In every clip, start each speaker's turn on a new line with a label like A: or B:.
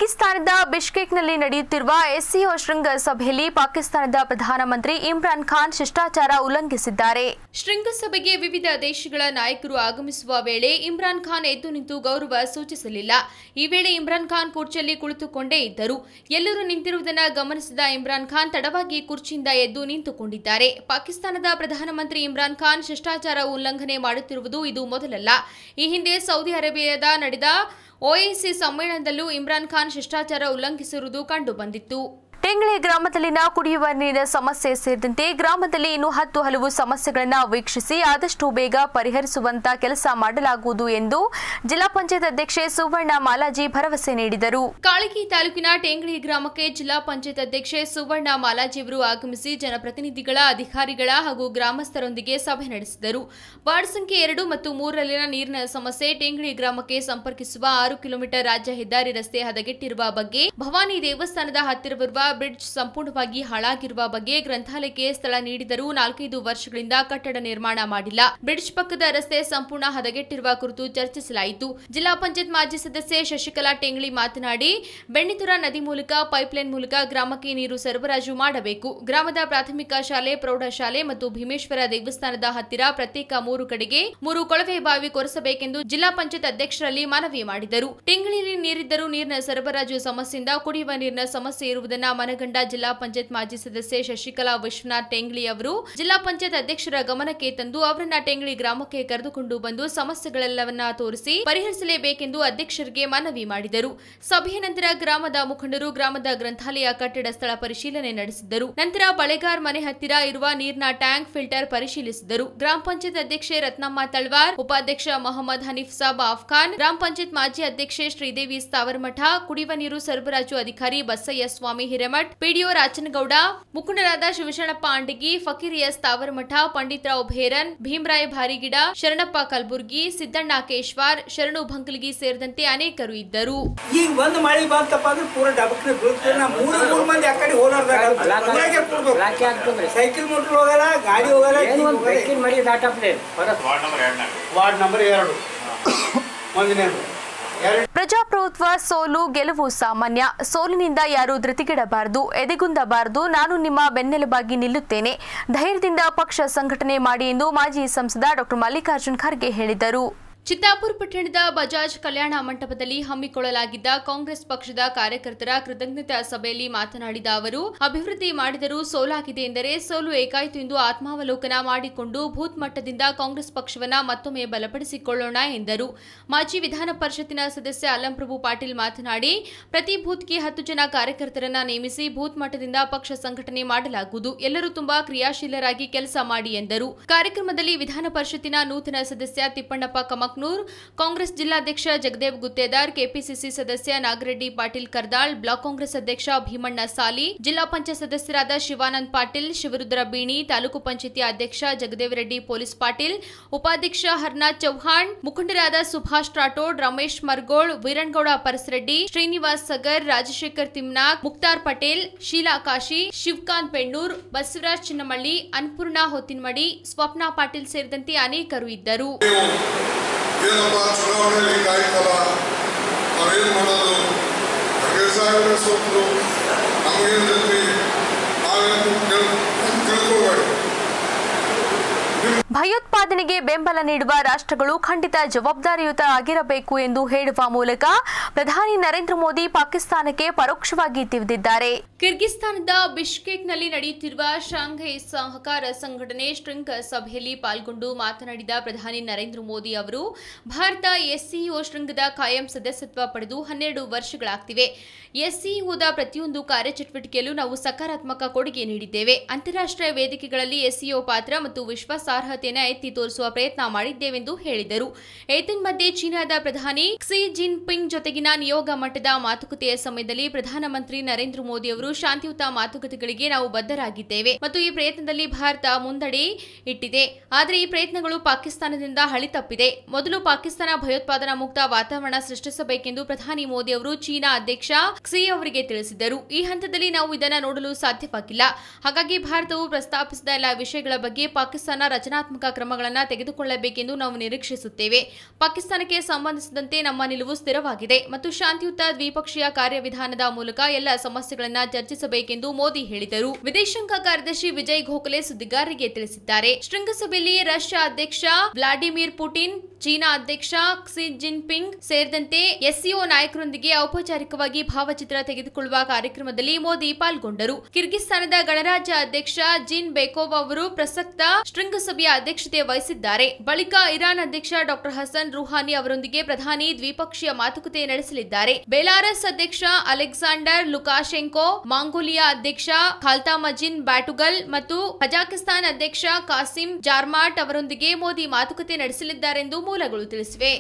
A: ಕಿರ್ಗಿಸ್ತಾನದ ಬಿಷ್ಕೇಕ್ನಲ್ಲಿ ನಡೆಯುತ್ತಿರುವ ಎಸ್ಸಿಒ ಶೃಂಗಸಭೆಯಲ್ಲಿ ಪಾಕಿಸ್ತಾನದ ಪ್ರಧಾನಮಂತ್ರಿ ಇಮ್ರಾನ್ ಖಾನ್ ಶಿಷ್ಟಾಚಾರ ಉಲ್ಲಂಘಿಸಿದ್ದಾರೆ ಶೃಂಗಸಭೆಗೆ ವಿವಿಧ ದೇಶಗಳ ನಾಯಕರು ಆಗಮಿಸುವ ವೇಳೆ ಇಮ್ರಾನ್ ಖಾನ್ ಎದ್ದು ನಿಂತು ಗೌರವ ಸೂಚಿಸಲಿಲ್ಲ ಈ ವೇಳೆ ಇಮ್ರಾನ್ ಖಾನ್ ಕುರ್ಚಿಯಲ್ಲಿ ಕುಳಿತುಕೊಂಡೇ ಇದ್ದರು ಎಲ್ಲರೂ ನಿಂತಿರುವುದನ್ನು ಗಮನಿಸಿದ ಇಮ್ರಾನ್ ಖಾನ್ ತಡವಾಗಿ ಕುರ್ಚಿಯಿಂದ ಎದ್ದು ನಿಂತುಕೊಂಡಿದ್ದಾರೆ ಪಾಕಿಸ್ತಾನದ ಪ್ರಧಾನಮಂತ್ರಿ ಇಮ್ರಾನ್ ಖಾನ್ ಶಿಷ್ಟಾಚಾರ ಉಲ್ಲಂಘನೆ ಮಾಡುತ್ತಿರುವುದು ಇದು ಮೊದಲಲ್ಲ ಈ ಹಿಂದೆ ಸೌದಿ ಅರೇಬಿಯಾದ ನಡೆದ ಒಐಸಿ ಸಮ್ಮೇಳನದಲ್ಲೂ ಇಮ್ರಾನ್ ಖಾನ್ ಶಿಷ್ಟಾಚಾರ ಉಲ್ಲಂಘಿಸಿರುವುದು ಕಂಡುಬಂದಿತ್ತು ಟೆಂಗ್ಳೆ ಗ್ರಾಮದಲ್ಲಿನ ಕುಡಿಯುವ ನೀರಿನ ಸಮಸ್ಯೆ ಸೇರಿದಂತೆ ಗ್ರಾಮದಲ್ಲಿ ಇನ್ನು ಹತ್ತು ಹಲವು ಸಮಸ್ಯೆಗಳನ್ನು ವೀಕ್ಷಿಸಿ ಆದಷ್ಟು ಬೇಗ ಪರಿಹರಿಸುವಂತ ಕೆಲಸ ಮಾಡಲಾಗುವುದು ಎಂದು ಜಿಲ್ಲಾ ಪಂಚಾಯತ್ ಅಧ್ಯಕ್ಷೆ ಸುವರ್ಣ ಮಾಲಾಜಿ ಭರವಸೆ ನೀಡಿದರು ಕಾಳಗಿ ತಾಲೂಕಿನ ಟೆಂಗ್ಳಿ ಗ್ರಾಮಕ್ಕೆ ಜಿಲ್ಲಾ ಪಂಚಾಯತ್ ಅಧ್ಯಕ್ಷೆ ಸುವರ್ಣ ಮಾಲಾಜಿ ಅವರು ಆಗಮಿಸಿ ಜನಪ್ರತಿನಿಧಿಗಳ ಅಧಿಕಾರಿಗಳ ಹಾಗೂ ಗ್ರಾಮಸ್ಥರೊಂದಿಗೆ ಸಭೆ ನಡೆಸಿದರು ವಾರ್ಡ್ ಸಂಖ್ಯೆ ಎರಡು ಮತ್ತು ಮೂರರಲ್ಲಿನ ನೀರಿನ ಸಮಸ್ಯೆ ಟೆಂಗ್ಳಿ ಗ್ರಾಮಕ್ಕೆ ಸಂಪರ್ಕಿಸುವ ಆರು ಕಿಲೋಮೀಟರ್ ರಾಜ್ಯ ಹೆದ್ದಾರಿ ರಸ್ತೆ ಹದಗೆಟ್ಟಿರುವ ಬಗ್ಗೆ ಭವಾನಿ ದೇವಸ್ಥಾನದ ಹತ್ತಿರವಿರುವ ಬ್ರಿಡ್ಜ್ ಸಂಪೂರ್ಣವಾಗಿ ಹಾಳಾಗಿರುವ ಬಗ್ಗೆ ಗ್ರಂಥಾಲಯಕ್ಕೆ ಸ್ಥಳ ನೀಡಿದರೂ ನಾಲ್ಕೈದು ವರ್ಷಗಳಿಂದ ಕಟ್ಟಡ ನಿರ್ಮಾಣ ಮಾಡಿಲ್ಲ ಬ್ರಿಡ್ಜ್ ಪಕ್ಕದ ರಸ್ತೆ ಸಂಪೂರ್ಣ ಹದಗೆಟ್ಟಿರುವ ಕುರಿತು ಚರ್ಚಿಸಲಾಯಿತು ಜಿಲ್ಲಾ ಪಂಚಾಯತ್ ಮಾಜಿ ಸದಸ್ಯೆ ಶಶಿಕಲಾ ಟೆಂಗ್ಳಿ ಮಾತನಾಡಿ ಬೆಣ್ಣಿತುರ ನದಿ ಮೂಲಕ ಪೈಪ್ಲೈನ್ ಮೂಲಕ ಗ್ರಾಮಕ್ಕೆ ನೀರು ಸರಬರಾಜು ಮಾಡಬೇಕು ಗ್ರಾಮದ ಪ್ರಾಥಮಿಕ ಶಾಲೆ ಪ್ರೌಢಶಾಲೆ ಮತ್ತು ಭೀಮೇಶ್ವರ ದೇವಸ್ಥಾನದ ಹತ್ತಿರ ಪ್ರತ್ಯೇಕ ಮೂರು ಕಡೆಗೆ ಮೂರು ಕೊಳವೆ ಬಾವಿ ಕೊರೆಸಬೇಕೆಂದು ಜಿಲ್ಲಾ ಪಂಚಾಯತ್ ಅಧ್ಯಕ್ಷರಲ್ಲಿ ಮನವಿ ಮಾಡಿದರು ಟೆಂಗಳಿಯಲ್ಲಿ ನೀರಿದ್ದರೂ ನೀರಿನ ಸರಬರಾಜು ಸಮಸ್ಯೆಯಿಂದ ಕುಡಿಯುವ ನೀರಿನ ಸಮಸ್ಯೆ ಇರುವುದನ್ನ ಮನಗಂಡ ಜಿಲ್ಲಾ ಪಂಚಾಯತ್ ಮಾಜಿ ಸದಸ್ಯೆ ಶಶಿಕಲಾ ವಿಶ್ವನಾಥ್ ಟೆಂಗ್ಳಿ ಅವರು ಜಿಲ್ಲಾ ಪಂಚಾಯತ್ ಅಧ್ಯಕ್ಷರ ಗಮನಕ್ಕೆ ತಂದು ಅವರನ್ನ ಟೆಂಗ್ಳಿ ಗ್ರಾಮಕ್ಕೆ ಕರೆದುಕೊಂಡು ಬಂದು ಸಮಸ್ಯೆಗಳೆಲ್ಲವನ್ನ ತೋರಿಸಿ ಪರಿಹರಿಸಲೇಬೇಕೆಂದು ಅಧ್ಯಕ್ಷರಿಗೆ ಮನವಿ ಮಾಡಿದರು ಸಭೆಯ ನಂತರ ಗ್ರಾಮದ ಮುಖಂಡರು ಗ್ರಾಮದ ಗ್ರಂಥಾಲಯ ಕಟ್ಟಡ ಸ್ಥಳ ಪರಿಶೀಲನೆ ನಡೆಸಿದ್ದರು ನಂತರ ಬಳೆಗಾರ್ ಮನೆ ಹತ್ತಿರ ಇರುವ ನೀರಿನ ಟ್ಯಾಂಕ್ ಫಿಲ್ಟರ್ ಪರಿಶೀಲಿಸಿದರು ಗ್ರಾಮ ಪಂಚಾಯತ್ ಅಧ್ಯಕ್ಷೆ ರತ್ನಮ್ಮ ತಳ್ವಾರ್ ಉಪಾಧ್ಯಕ್ಷ ಮೊಹಮ್ಮದ್ ಹನೀಫ್ ಸಾಬ್ ಆಫ್ಖಾನ್ ಗ್ರಾಮ ಪಂಚಾಯತ್ ಮಾಜಿ ಅಧ್ಯಕ್ಷೆ ಶ್ರೀದೇವಿ ಸ್ಥಾವರಮಠ ಕುಡಿಯುವ ನೀರು ಸರಬರಾಜು ಅಧಿಕಾರಿ ಬಸಯ್ಯ ಸ್ವಾಮಿ ಹಿರೇಮಠ್ ಪಿಡಿಒ ರಾಚನಗೌಡ ಮುಖಂಡರಾದ ಶಿವಶರಣಪ್ಪ ಅಂಡಗಿ ಫಕೀರ್ ಎಸ್ ತಾವರಮಠ ಪಂಡಿತರಾವ್ ಭೇರನ್ ಭೀಮರಾಯ್ ಭಾರಿಗಿಡ ಶರಣಪ್ಪ ಕಲಬುರ್ಗಿ ಸಿದ್ದಣ್ಣ ಕೇಶ್ವಾರ್ ಶರಣು ಭಂಕಲ್ಗಿ ಸೇರಿದಂತೆ ಅನೇಕರು ಇದ್ದರು
B: ಈಗ ಒಂದ್ ಮಳಿ ಬಂತಪ್ಪ ಅಂದ್ರೆ ಪೂರ ಡಬಕ್ನೆ ಬೀಳ್ತದೆ ನಾ ಮೂರು ಮೂರು ಮಂದಿ ಆ ಕಡೆ ಹೋಲಾರ್ದಾಗ ಮನ್ಯಾಗೆ ಕೂಡ್ಬೇಕು.
C: ಬ್ಲಾಕ್ ಆಗ್ತದ್ರಿ
B: ಸೈಕಲ್ ಮೋಟ್ರ್ ಹೋಗಲ್ಲ ಗಾಡಿ ಹೋಗಲ್ಲ
C: ಏನು
B: ಜೀಪ್
C: ಒಂದು
B: ಹೋಗಲ್ಲ.
C: ಬೆಕ್ಕಿನ ಮರಿ ದಾಟಪ್ಲೆ ಹೊರಗೆ
B: ವಾರ್ಡ್ ನಂಬರ್ ಎರಡು ಒಂದನೇದು ಎರಡು
A: ಪ್ರಜಾಪ್ರಭುತ್ವ ಸೋಲು ಗೆಲುವು ಸಾಮಾನ್ಯ ಸೋಲಿನಿಂದ ಯಾರೂ ಧೃತಿಗೆಡಬಾರದು ಎದೆಗುಂದಬಾರದು ನಾನು ನಿಮ್ಮ ಬೆನ್ನೆಲುಬಾಗಿ ನಿಲ್ಲುತ್ತೇನೆ ಧೈರ್ಯದಿಂದ ಪಕ್ಷ ಸಂಘಟನೆ ಮಾಡಿ ಎಂದು ಮಾಜಿ ಸಂಸದ ಡಾಕ್ಟರ್ ಮಲ್ಲಿಕಾರ್ಜುನ್ ಖರ್ಗೆ ಹೇಳಿದರು ಚಿತ್ತಾಪುರ ಪಟ್ಟಣದ ಬಜಾಜ್ ಕಲ್ಯಾಣ ಮಂಟಪದಲ್ಲಿ ಹಮ್ಮಿಕೊಳ್ಳಲಾಗಿದ್ದ ಕಾಂಗ್ರೆಸ್ ಪಕ್ಷದ ಕಾರ್ಯಕರ್ತರ ಕೃತಜ್ಞತಾ ಸಭೆಯಲ್ಲಿ ಮಾತನಾಡಿದ ಅವರು ಅಭಿವೃದ್ಧಿ ಮಾಡಿದರೂ ಸೋಲಾಗಿದೆ ಎಂದರೆ ಸೋಲು ಏಕಾಯಿತು ಎಂದು ಆತ್ಮಾವಲೋಕನ ಮಾಡಿಕೊಂಡು ಬೂತ್ ಮಟ್ಟದಿಂದ ಕಾಂಗ್ರೆಸ್ ಪಕ್ಷವನ್ನ ಮತ್ತೊಮ್ಮೆ ಬಲಪಡಿಸಿಕೊಳ್ಳೋಣ ಎಂದರು ಮಾಜಿ ವಿಧಾನ ಪರಿಷತ್ತಿನ ಸದಸ್ಯ ಅಲ್ಲಂಪ್ರಭು ಪಾಟೀಲ್ ಮಾತನಾಡಿ ಪ್ರತಿ ಬೂತ್ಗೆ ಹತ್ತು ಜನ ಕಾರ್ಯಕರ್ತರನ್ನ ನೇಮಿಸಿ ಬೂತ್ ಮಟ್ಟದಿಂದ ಪಕ್ಷ ಸಂಘಟನೆ ಮಾಡಲಾಗುವುದು ಎಲ್ಲರೂ ತುಂಬಾ ಕ್ರಿಯಾಶೀಲರಾಗಿ ಕೆಲಸ ಮಾಡಿ ಎಂದರು ಕಾರ್ಯಕ್ರಮದಲ್ಲಿ ವಿಧಾನ ಪರಿಷತ್ತಿನ ನೂತನ ಸದಸ್ಯ ತಿಪ್ಪಣ್ಣಪ್ಪ ಕಮಕ್ನೂರ್ ಕಾಂಗ್ರೆಸ್ ಜಿಲ್ಲಾಧ್ಯಕ್ಷ ಜಗದೇವ್ ಗುತ್ತೇದಾರ್ ಕೆಪಿಸಿಸಿ ಸದಸ್ಯ ನಾಗರೆಡ್ಡಿ ಪಾಟೀಲ್ ಕರ್ದಾಳ್ ಬ್ಲಾಕ್ ಕಾಂಗ್ರೆಸ್ ಅಧ್ಯಕ್ಷ ಭೀಮಣ್ಣ ಸಾಲಿ ಜಿಲ್ಲಾ ಪಂಚಾಯತ್ ಸದಸ್ಯರಾದ ಶಿವಾನಂದ್ ಪಾಟೀಲ್ ಶಿವರುದ್ರ ಬೀಣಿ ತಾಲೂಕು ಪಂಚಾಯತಿ ಅಧ್ಯಕ್ಷ ಜಗದೇವ್ ರೆಡ್ಡಿ ಪೊಲೀಸ್ ಪಾಟೀಲ್ ಉಪಾಧ್ಯಕ್ಷ ಹರ್ನಾಥ್ ಚೌಹಾಣ್ ಮುಖಂಡರಾದ ಸುಭಾಷ್ ರಾಠೋಡ್ ರಮೇಶ್ ಮರ್ಗೋಳ್ ವೀರಣ್ಗೌಡ ಪರಸರೆಡ್ಡಿ ಶ್ರೀನಿವಾಸ್ ಸಗರ್ ರಾಜಶೇಖರ್ ತಿಮ್ನಾಕ್ ಮುಕ್ತಾರ್ ಪಟೇಲ್ ಶೀಲಾ ಕಾಶಿ ಶಿವಕಾಂತ್ ಪೆಣ್ಣೂರ್ ಬಸವರಾಜ್ ಚಿನ್ನಮಳ್ಳಿ ಅನ್ನಪೂರ್ಣ ಹೊತ್ತಿನಮಡಿ ಸ್ವಪ್ನ ಪಾಟೀಲ್ ಸೇರಿದಂತೆ ಅನೇಕರು ಇದ್ದರು
D: ಏನಪ್ಪ ಚುನಾವಣೆಯಲ್ಲಿ ಕಾಯ್ತಲ್ಲ ನಾವೇನು ಮಾಡೋದು ಸಾಹೇಬ್ರೆ ಸೋತರು ನಮಗೇನು ಜೊತೆ ನಾವೇನು ಕೇಳ್ ತಿಳ್ಕೊಬೇಡಿ
A: ಭಯೋತ್ಪಾದನೆಗೆ ಬೆಂಬಲ ನೀಡುವ ರಾಷ್ಟ್ರಗಳು ಖಂಡಿತ ಜವಾಬ್ದಾರಿಯುತ ಆಗಿರಬೇಕು ಎಂದು ಹೇಳುವ ಮೂಲಕ ಪ್ರಧಾನಿ ನರೇಂದ್ರ ಮೋದಿ ಪಾಕಿಸ್ತಾನಕ್ಕೆ ಪರೋಕ್ಷವಾಗಿ ತಿವಿದಿದ್ದಾರೆ ಕಿರ್ಗಿಸ್ತಾನದ ಬಿಷ್ಕೇಕ್ನಲ್ಲಿ ನಡೆಯುತ್ತಿರುವ ಶಾಂಘೈ ಸಹಕಾರ ಸಂಘಟನೆ ಶೃಂಗ ಸಭೆಯಲ್ಲಿ ಪಾಲ್ಗೊಂಡು ಮಾತನಾಡಿದ ಪ್ರಧಾನಿ ನರೇಂದ್ರ ಮೋದಿ ಅವರು ಭಾರತ ಎಸ್ಸಿಒ ಶೃಂಗದ ಕಾಯಂ ಸದಸ್ಯತ್ವ ಪಡೆದು ಹನ್ನೆರಡು ವರ್ಷಗಳಾಗ್ತಿವೆ ಎಸ್ಸಿಒದ ಪ್ರತಿಯೊಂದು ಕಾರ್ಯಚಟುವಟಿಕೆಯಲ್ಲೂ ನಾವು ಸಕಾರಾತ್ಮಕ ಕೊಡುಗೆ ನೀಡಿದ್ದೇವೆ ಅಂತಾರಾಷ್ಟ್ರೀಯ ವೇದಿಕೆಗಳಲ್ಲಿ ಎಸ್ಸಿಒ ಪಾತ್ರ ಮತ್ತು ವಿಶ್ವಾಸಾರ್ಹತೆಯನ್ನು ಎತ್ತಿ ತೋರಿಸುವ ಪ್ರಯತ್ನ ಮಾಡಿದ್ದೇವೆಂದು ಹೇಳಿದರು ಏತನ್ಮಧ್ಯೆ ಚೀನಾದ ಪ್ರಧಾನಿ ಕ್ಸಿ ಜಿನ್ಪಿಂಗ್ ಜೊತೆಗಿನ ನಿಯೋಗ ಮಟ್ಟದ ಮಾತುಕತೆಯ ಸಮಯದಲ್ಲಿ ಪ್ರಧಾನಮಂತ್ರಿ ನರೇಂದ್ರ ಮೋದಿ ಅವರು ಶಾಂತಿಯುತ ಮಾತುಕತೆಗಳಿಗೆ ನಾವು ಬದ್ಧರಾಗಿದ್ದೇವೆ ಮತ್ತು ಈ ಪ್ರಯತ್ನದಲ್ಲಿ ಭಾರತ ಮುಂದಡಿ ಇಟ್ಟಿದೆ ಆದರೆ ಈ ಪ್ರಯತ್ನಗಳು ಪಾಕಿಸ್ತಾನದಿಂದ ಹಳಿ ತಪ್ಪಿದೆ ಮೊದಲು ಪಾಕಿಸ್ತಾನ ಭಯೋತ್ಪಾದನಾ ಮುಕ್ತ ವಾತಾವರಣ ಸೃಷ್ಟಿಸಬೇಕೆಂದು ಪ್ರಧಾನಿ ಮೋದಿ ಅವರು ಚೀನಾ ಅಧ್ಯಕ್ಷ ಕ್ಸಿ ಅವರಿಗೆ ತಿಳಿಸಿದರು ಈ ಹಂತದಲ್ಲಿ ನಾವು ಇದನ್ನು ನೋಡಲು ಸಾಧ್ಯವಾಗಿಲ್ಲ ಹಾಗಾಗಿ ಭಾರತವು ಪ್ರಸ್ತಾಪಿಸಿದ ಎಲ್ಲ ವಿಷಯಗಳ ಬಗ್ಗೆ ಪಾಕಿಸ್ತಾನ ರಚನಾತ್ಮಕ ಕ್ರಮಗಳನ್ನು ಕ್ರಮಗಳನ್ನು ತೆಗೆದುಕೊಳ್ಳಬೇಕೆಂದು ನಾವು ನಿರೀಕ್ಷಿಸುತ್ತೇವೆ ಪಾಕಿಸ್ತಾನಕ್ಕೆ ಸಂಬಂಧಿಸಿದಂತೆ ನಮ್ಮ ನಿಲುವು ಸ್ಥಿರವಾಗಿದೆ ಮತ್ತು ಶಾಂತಿಯುತ ದ್ವಿಪಕ್ಷೀಯ ಕಾರ್ಯವಿಧಾನದ ಮೂಲಕ ಎಲ್ಲ ಸಮಸ್ಯೆಗಳನ್ನು ಚರ್ಚಿಸಬೇಕೆಂದು ಮೋದಿ ಹೇಳಿದರು ವಿದೇಶಾಂಗ ಕಾರ್ಯದರ್ಶಿ ವಿಜಯ್ ಗೋಖಲೆ ಸುದ್ದಿಗಾರರಿಗೆ ತಿಳಿಸಿದ್ದಾರೆ ಶೃಂಗಸಭೆಯಲ್ಲಿ ರಷ್ಯಾ ಅಧ್ಯಕ್ಷ ವ್ಲಾಡಿಮಿರ್ ಪುಟಿನ್ ಚೀನಾ ಅಧ್ಯಕ್ಷ ಕ್ಸಿ ಜಿನ್ಪಿಂಗ್ ಸೇರಿದಂತೆ ಎಸ್ಸಿಒ ನಾಯಕರೊಂದಿಗೆ ಔಪಚಾರಿಕವಾಗಿ ಭಾವಚಿತ್ರ ತೆಗೆದುಕೊಳ್ಳುವ ಕಾರ್ಯಕ್ರಮದಲ್ಲಿ ಮೋದಿ ಪಾಲ್ಗೊಂಡರು ಕಿರ್ಗಿಸ್ತಾನದ ಗಣರಾಜ್ಯ ಅಧ್ಯಕ್ಷ ಜಿನ್ ಬೇಕೋವ್ ಅವರು ಪ್ರಸಕ್ತ ಶೃಂಗಸಭೆಯ ಅಧ್ಯಕ್ಷತೆ ವಹಿಸಿದ್ದಾರೆ ಬಳಿಕ ಇರಾನ್ ಅಧ್ಯಕ್ಷ ಡಾಕ್ಟರ್ ಹಸನ್ ರುಹಾನಿ ಅವರೊಂದಿಗೆ ಪ್ರಧಾನಿ ದ್ವಿಪಕ್ಷೀಯ ಮಾತುಕತೆ ನಡೆಸಲಿದ್ದಾರೆ ಬೆಲಾರಸ್ ಅಧ್ಯಕ್ಷ ಅಲೆಕ್ಸಾಂಡರ್ ಲುಕಾಶೆಂಕೋ ಮಾಂಗೋಲಿಯಾ ಅಧ್ಯಕ್ಷ ಖಾಲ್ತಾಮಜಿನ್ ಬ್ಯಾಟುಗಲ್ ಮತ್ತು ಕಜಾಕಿಸ್ತಾನ್ ಅಧ್ಯಕ್ಷ ಕಾಸಿಂ ಜಾರ್ಮಾಟ್ ಅವರೊಂದಿಗೆ ಮೋದಿ ಮಾತುಕತೆ ನಡೆಸಲಿದ್ದಾರೆಂದು ಮೂಲಗಳು ತಿಳಿಸಿವೆ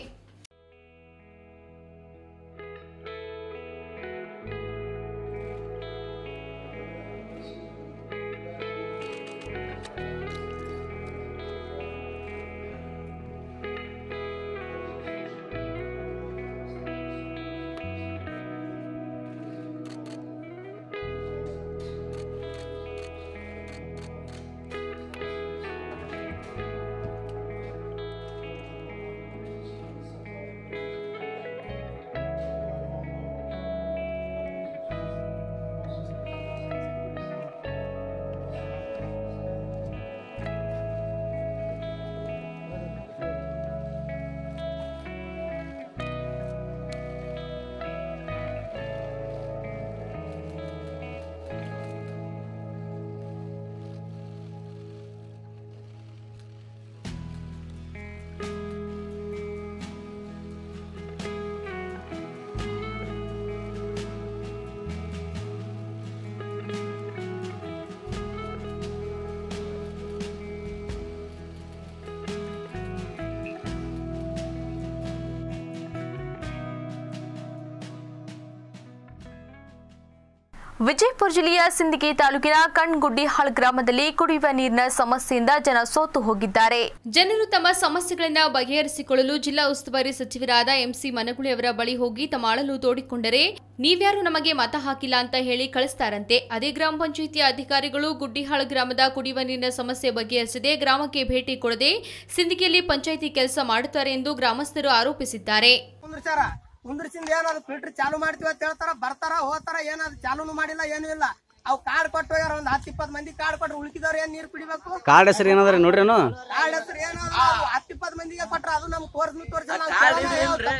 A: ವಿಜಯಪುರ ಜಿಲ್ಲೆಯ ಸಿಂದಗಿ ತಾಲೂಕಿನ ಕಣ್ಗುಡ್ಡಿಹಾಳ್ ಗ್ರಾಮದಲ್ಲಿ ಕುಡಿಯುವ ನೀರಿನ ಸಮಸ್ಯೆಯಿಂದ ಜನ ಸೋತು ಹೋಗಿದ್ದಾರೆ ಜನರು ತಮ್ಮ ಸಮಸ್ಯೆಗಳನ್ನು ಬಗೆಹರಿಸಿಕೊಳ್ಳಲು ಜಿಲ್ಲಾ ಉಸ್ತುವಾರಿ ಸಚಿವರಾದ ಎಂಸಿ ಮನಗುಳಿ ಅವರ ಬಳಿ ಹೋಗಿ ತಮ್ಮ ಅಳಲು ತೋಡಿಕೊಂಡರೆ ನೀವ್ಯಾರು ನಮಗೆ ಮತ ಹಾಕಿಲ್ಲ ಅಂತ ಹೇಳಿ ಕಳಿಸ್ತಾರಂತೆ ಅದೇ ಗ್ರಾಮ ಪಂಚಾಯಿತಿಯ ಅಧಿಕಾರಿಗಳು ಗುಡ್ಡಿಹಾಳ್ ಗ್ರಾಮದ ಕುಡಿಯುವ ನೀರಿನ ಸಮಸ್ಯೆ ಬಗೆಹರಿಸದೆ ಗ್ರಾಮಕ್ಕೆ ಭೇಟಿ ಕೊಡದೆ ಸಿಂದಗಿಯಲ್ಲಿ ಪಂಚಾಯಿತಿ ಕೆಲಸ ಮಾಡುತ್ತಾರೆ ಎಂದು ಗ್ರಾಮಸ್ಥರು ಆರೋಪಿಸಿದ್ದಾರೆ
E: ಕುಂದ್ರಚಾರ ಕುಂದ್ರಸಿಂದ ಏನಾದ್ರು ಫಿಲ್ಟರ್ ಚಾಲು ಮಾಡ್ತೀವಿ ಅಂತ ಹೇಳ್ತಾರ ಬರ್ತಾರ ಹೋತಾರ ಏನಾದ್ರು ಚಾಲೂನು ಮಾಡಿಲ್ಲ ಏನು ಇಲ್ಲ ಅವ್ ಕಾರ್ಡ್ ಕೊಟ್ಟು ಹೋಗ್ಯಾರ ಒಂದ್ ಹತ್ತು ಇಪ್ಪತ್ತು ಮಂದಿ ಕಾರ್ಡ್ ಕೊಟ್ರು ಉಳ್ಕಿದವ್ರು ಏನ್ ನೀರ್ ಕುಡಿಬೇಕು
F: ಕಾರ್ಡ್ ಹೆಸರು ಏನಾದ್ರಿ ನೋಡ್ರೇನು
E: ಕಾರ್ಡ್ ಹೆಸರು ಏನಾದ್ರು ಹತ್ತು ಇಪ್ಪತ್ತು ಮಂದಿಗೆ ಕೊಟ್ರ ಅದು ನಮ್ ಕೋರ್ಸ್ ತೋರ್ಸಿಲ್ಲ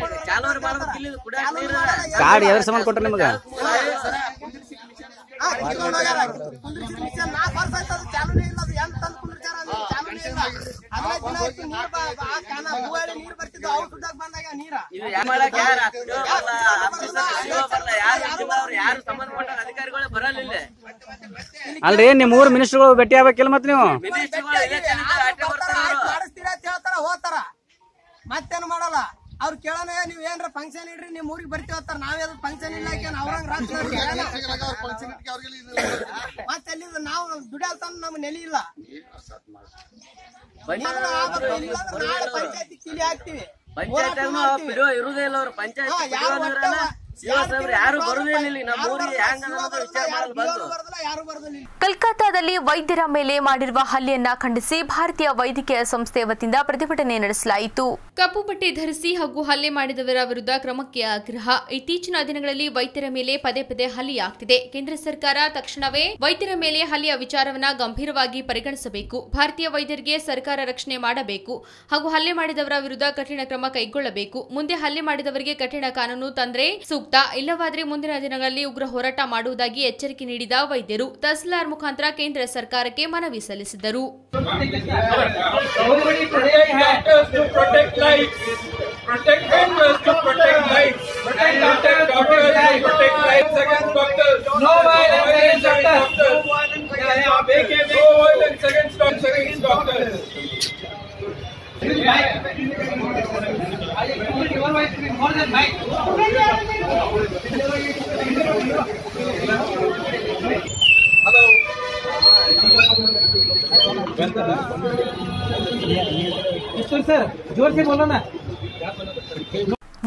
F: ಕಾರ್ಡ್ ಎದ್ರ ಸಂಬಂಧ ಕೊಟ್ರ ನಿಮಗ
E: ನಾಲ್ಕು ವರ್ಷ ಆಯ್ತು ಅದು ಚಾಲೂನೇ ಇಲ್ಲ ಅದು ಎಂತ ತಂದು ಕುಂದ್ರಚಾರ ಅದು ಚಾಲೂನೇ ಇಲ್ಲ ಹದಿನೈದು ದಿನ ಆಯ್ತು ನೀರ್ ಬ- ಆ ಕ್ಯಾನ ಹೂವಳಿ ನೀರ್ ಬರ್ತಿದ್ದು ಅವು ಸುದ್ದಾಗ ಬಂದಾಗ ನೀರ
F: ಅಲ್ರಿ ನಿಮ್ ಊರ್ ಮಿನಿಸ್ಟರ್ಗಳು ಭೇಟಿ ಆಗ್ಬೇಕಿಲ್ಲ ಮತ್ ನೀವು
E: ಮಾಡಿಸ್ತೀರಾ ಅಂತ ಹೇಳ್ತಾರ ಹೋತಾರ ಮತ್ತೇನು ಮಾಡಲ್ಲ ಅವ್ರು ಕೇಳೋಣ ನೀವ್ ಏನ್ರ ಫಂಕ್ಷನ್ ಇಡ್ರಿ ನಿಮ್ ಊರಿಗೆ ಬರ್ತೀವಿ ಅಂತಾರ ನಾವೇ ಫಂಕ್ಷನ್ ಇಲ್ಲ ಯಾಕೆ ಅವ್ರಂಗ್ ರಾತ್ರಿ ಮತ್ತೆ ಅಲ್ಲಿಂದ ನಾವು ದುಡಿಯಲ್ತಾನ ನಮ್ ನೆಲೆ ಇಲ್ಲ ಏನಾರ ಆಗ್ಬೇಕು, ಇಲ್ಲ ಅಂದ್ರೆ ನಾಳೆ ಪಂಚಾಯತಿ ಕಿಲಿ ಹಾಕ್ತಿವಿ ಹೋರಾಟ ಮಾಡ್ತೀವಿ.
C: ಇರುದೇ ಇಲ್ಲ ಅವ್ರು ಪಂಚಾಯತ್
E: ಹಾ, ಯಾರು ಬರ್ತಾವ? ಯಾರು
C: ಯಾರು ಬರುದೇ ಇಲ್ಲ ಇಲ್ಲಿ ನಮ್ಮ ಊರಿಗೆ ಹೆಂಗ ಅನ್ನೋದು ವಿಚಾರ ಮಾಡಲ್ ಬಂದು
E: ಬರೋದಿಲ್ಲ ಯಾರು ಬರೋದಿಲ್ಲ ಇಲ್ಲಿ.
A: ಕಲ್ಕತ್ತಾದಲ್ಲಿ ವೈದ್ಯರ ಮೇಲೆ ಮಾಡಿರುವ ಹಲ್ಲೆಯನ್ನ ಖಂಡಿಸಿ ಭಾರತೀಯ ವೈದ್ಯಕೀಯ ಸಂಸ್ಥೆ ವತಿಯಿಂದ ಪ್ರತಿಭಟನೆ ನಡೆಸಲಾಯಿತು ಕಪ್ಪು ಬಟ್ಟೆ ಧರಿಸಿ ಹಾಗೂ ಹಲ್ಲೆ ಮಾಡಿದವರ ವಿರುದ್ಧ ಕ್ರಮಕ್ಕೆ ಆಗ್ರಹ ಇತ್ತೀಚಿನ ದಿನಗಳಲ್ಲಿ ವೈದ್ಯರ ಮೇಲೆ ಪದೇ ಪದೇ ಹಲ್ಲೆಯಾಗ್ತಿದೆ ಕೇಂದ್ರ ಸರ್ಕಾರ ತಕ್ಷಣವೇ ವೈದ್ಯರ ಮೇಲೆ ಹಲ್ಲೆಯ ವಿಚಾರವನ್ನ ಗಂಭೀರವಾಗಿ ಪರಿಗಣಿಸಬೇಕು ಭಾರತೀಯ ವೈದ್ಯರಿಗೆ ಸರ್ಕಾರ ರಕ್ಷಣೆ ಮಾಡಬೇಕು ಹಾಗೂ ಹಲ್ಲೆ ಮಾಡಿದವರ ವಿರುದ್ಧ ಕಠಿಣ ಕ್ರಮ ಕೈಗೊಳ್ಳಬೇಕು ಮುಂದೆ ಹಲ್ಲೆ ಮಾಡಿದವರಿಗೆ ಕಠಿಣ ಕಾನೂನು ತಂದ್ರೆ ಸೂಕ್ತ ಇಲ್ಲವಾದ್ರೆ ಮುಂದಿನ ದಿನಗಳಲ್ಲಿ ಉಗ್ರ ಹೋರಾಟ ಮಾಡುವುದಾಗಿ ಎಚ್ಚರಿಕೆ ನೀಡಿದ ವೈದ್ಯರು ತಹಸೀಲ್ದಾರ್ ಮುಖಾಂತರ ಕೇಂದ್ರ ಸರ್ಕಾರಕ್ಕೆ ಮನವಿ ಸಲ್ಲಿಸಿದರು
B: Nobody protect doctors to protect lives. Protect doctors to protect lives. Protect doctors, doctors to protect lives against doctors. No violence against doctors. No violence against No violence against doctors. Against doctors.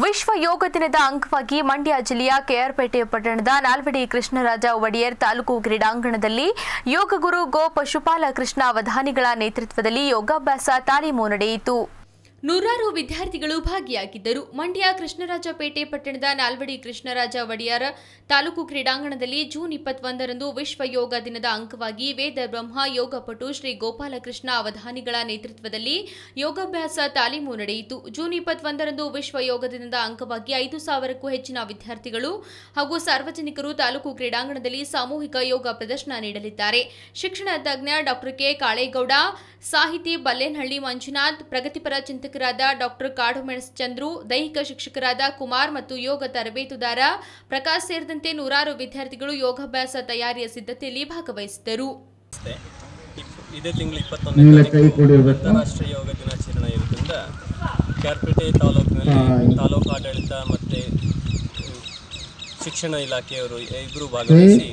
A: ವಿಶ್ವ ಯೋಗ ದಿನದ ಅಂಗವಾಗಿ ಮಂಡ್ಯ ಜಿಲ್ಲೆಯ ಕೆಆರ್ಪೇಟೆ ಪಟ್ಟಣದ ನಾಲ್ವಡಿ ಕೃಷ್ಣರಾಜ ಒಡೆಯರ್ ತಾಲೂಕು ಕ್ರೀಡಾಂಗಣದಲ್ಲಿ ಯೋಗ ಗುರು ಗೋ ಪಶುಪಾಲ ಕೃಷ್ಣ ಅವಧಾನಿಗಳ ನೇತೃತ್ವದಲ್ಲಿ ಯೋಗಾಭ್ಯಾಸ ತಾಲೀಮು ನಡೆಯಿತು ನೂರಾರು ವಿದ್ಯಾರ್ಥಿಗಳು ಭಾಗಿಯಾಗಿದ್ದರು ಮಂಡ್ಯ ಕೃಷ್ಣರಾಜಪೇಟೆ ಪಟ್ಟಣದ ನಾಲ್ವಡಿ ಕೃಷ್ಣರಾಜ ಒಡೆಯರ್ ತಾಲೂಕು ಕ್ರೀಡಾಂಗಣದಲ್ಲಿ ಜೂನ್ ಇಪ್ಪತ್ತೊಂದರಂದು ವಿಶ್ವ ಯೋಗ ದಿನದ ಅಂಗವಾಗಿ ವೇದ ಬ್ರಹ್ಮ ಯೋಗಪಟು ಶ್ರೀ ಗೋಪಾಲಕೃಷ್ಣ ಅವಧಾನಿಗಳ ನೇತೃತ್ವದಲ್ಲಿ ಯೋಗಾಭ್ಯಾಸ ತಾಲೀಮು ನಡೆಯಿತು ಜೂನ್ ಇಪ್ಪತ್ತೊಂದರಂದು ವಿಶ್ವ ಯೋಗ ದಿನದ ಅಂಗವಾಗಿ ಐದು ಸಾವಿರಕ್ಕೂ ಹೆಚ್ಚಿನ ವಿದ್ಯಾರ್ಥಿಗಳು ಹಾಗೂ ಸಾರ್ವಜನಿಕರು ತಾಲೂಕು ಕ್ರೀಡಾಂಗಣದಲ್ಲಿ ಸಾಮೂಹಿಕ ಯೋಗ ಪ್ರದರ್ಶನ ನೀಡಲಿದ್ದಾರೆ ಶಿಕ್ಷಣ ತಜ್ಞ ಡಾಕ್ಟರ್ ಕೆ ಕಾಳೇಗೌಡ ಸಾಹಿತಿ ಬಲ್ಲೇನಹಳ್ಳಿ ಮಂಜುನಾಥ್ ಪ್ರಗತಿಪರ ಚಿಂತಕರಾದ ಡಾಕ್ಟರ್ ಕಾಡುಮೆಣಸ್ ಚಂದ್ರು ದೈಹಿಕ ಶಿಕ್ಷಕರಾದ ಕುಮಾರ್ ಮತ್ತು ಯೋಗ ತರಬೇತುದಾರ ಪ್ರಕಾಶ್ ಸೇರಿದಂತೆ ನೂರಾರು ವಿದ್ಯಾರ್ಥಿಗಳು ಯೋಗಾಭ್ಯಾಸ ತಯಾರಿಯ ಸಿದ್ಧತೆಯಲ್ಲಿ ಭಾಗವಹಿಸಿದ್ದರು
G: ಇದೇ ತಿಂಗಳು ಇಪ್ಪತ್ತೊಂದನೇ ತಾರೀಕು ಅಂತಾರಾಷ್ಟ್ರೀಯ ಯೋಗ ದಿನಾಚರಣೆ ಇರೋದ್ರಿಂದ ಕ್ಯಾರ್ಪೇಟೆ ತಾಲೂಕಿನಲ್ಲಿ ತಾಲೂಕು ಆಡಳಿತ ಮತ್ತು ಶಿಕ್ಷಣ ಇಲಾಖೆಯವರು ಇಬ್ಬರು ಭಾಗವಹಿಸಿ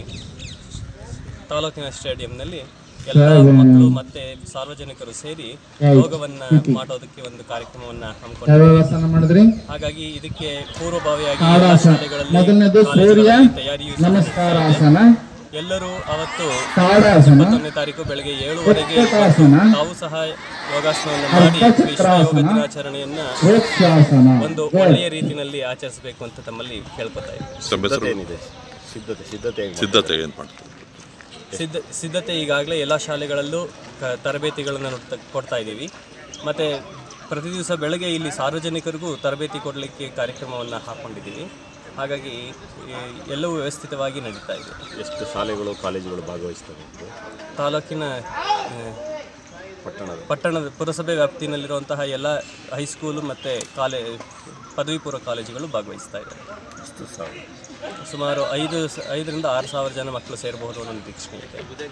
G: ತಾಲೂಕಿನ ಸ್ಟೇಡಿಯಂನಲ್ಲಿ ಎಲ್ಲ ಮಕ್ಕಳು ಮತ್ತೆ ಸಾರ್ವಜನಿಕರು ಸೇರಿ ಯೋಗವನ್ನ ಮಾಡೋದಕ್ಕೆ ಒಂದು ಕಾರ್ಯಕ್ರಮವನ್ನ ಹಮ್ಮಿಕೊಂಡಿದ್ದಾರೆ ಹಾಗಾಗಿ ಇದಕ್ಕೆ ಪೂರ್ವಭಾವಿಯಾಗಿ ಎಲ್ಲ ಶಾಲೆಗಳಲ್ಲಿ ಕಾಲೇಜುಗಳಲ್ಲಿ ತಯಾರಿಯು ಸಲ್ಲಿಸುತ್ತಿದೆ. ಎಲ್ಲರೂ ಅವತ್ತು ಇಪ್ಪತ್ತೊಂದನೇ ತಾರೀಕು ಬೆಳಗ್ಗೆ ಏಳುವರೆಗೆ ಎದ್ದು ತಾವು ಸಹ ಯೋಗಾಸನವನ್ನು ಮಾಡಿ ವಿಶ್ವ ಯೋಗ ದಿನಾಚರಣೆಯನ್ನ ಒಂದು ಒಳ್ಳೆಯ ರೀತಿಯಲ್ಲಿ ಆಚರಿಸಬೇಕು ಅಂತ ತಮ್ಮಲ್ಲಿ ಕೇಳ್ಕೊತಾ ಇದ್ದೀನಿ
H: ಸಿದ್ಧತೆ ಸಿದ್ಧತೆ
I: ಸಿದ್ಧತೆ ಏನು ಮಾಡ್ತಾರೆ
G: ಸಿದ್ಧ ಸಿದ್ಧತೆ ಈಗಾಗಲೇ ಎಲ್ಲ ಶಾಲೆಗಳಲ್ಲೂ ಕ- ತರಬೇತಿಗಳನ್ನು ನುಡ್ತ- ಕೊಡ್ತಾ ಇದ್ದೀವಿ ಮತ್ತು ಪ್ರತಿ ದಿವಸ ಬೆಳಗ್ಗೆ ಇಲ್ಲಿ ಸಾರ್ವಜನಿಕರಿಗೂ ತರಬೇತಿ ಕೊಡಲಿಕ್ಕೆ ಕಾರ್ಯಕ್ರಮವನ್ನು ಹಾಕ್ಕೊಂಡಿದ್ದೀವಿ ಹಾಗಾಗಿ ಈ ಎಲ್ಲವೂ ವ್ಯವಸ್ಥಿತವಾಗಿ ನಡೀತಾ ಇದೆ
H: ಎಷ್ಟು ಶಾಲೆಗಳು ಕಾಲೇಜುಗಳು ಭಾಗವಹಿಸ್ತವೆ ಇದು?
G: ತಾಲೂಕಿನ ಆ,
H: ಪಟ್ಟಣದ
G: ಪಟ್ಟಣದ ಪುರಸಭೆ ವ್ಯಾಪ್ತಿನಲ್ಲಿರುವಂತಹ ಎಲ್ಲ ಹೈಸ್ಕೂಲು ಮತ್ತು ಕಾಲೇ ಪದವಿ ಪೂರ್ವ ಕಾಲೇಜುಗಳು ಭಾಗವಹಿಸ್ತಾ ಇದ್ದಾರೆ
H: ಎಷ್ಟು ಸಾವಿರ
G: ಸುಮಾರು ಐದು ಸ- ಐದರಿಂದ ಆರು ಸಾವಿರ ಜನ ಮಕ್ಕಳು ಸೇರಬಹುದು ಅನ್ನೋ ನಿರೀಕ್ಷೆ ಇದೆ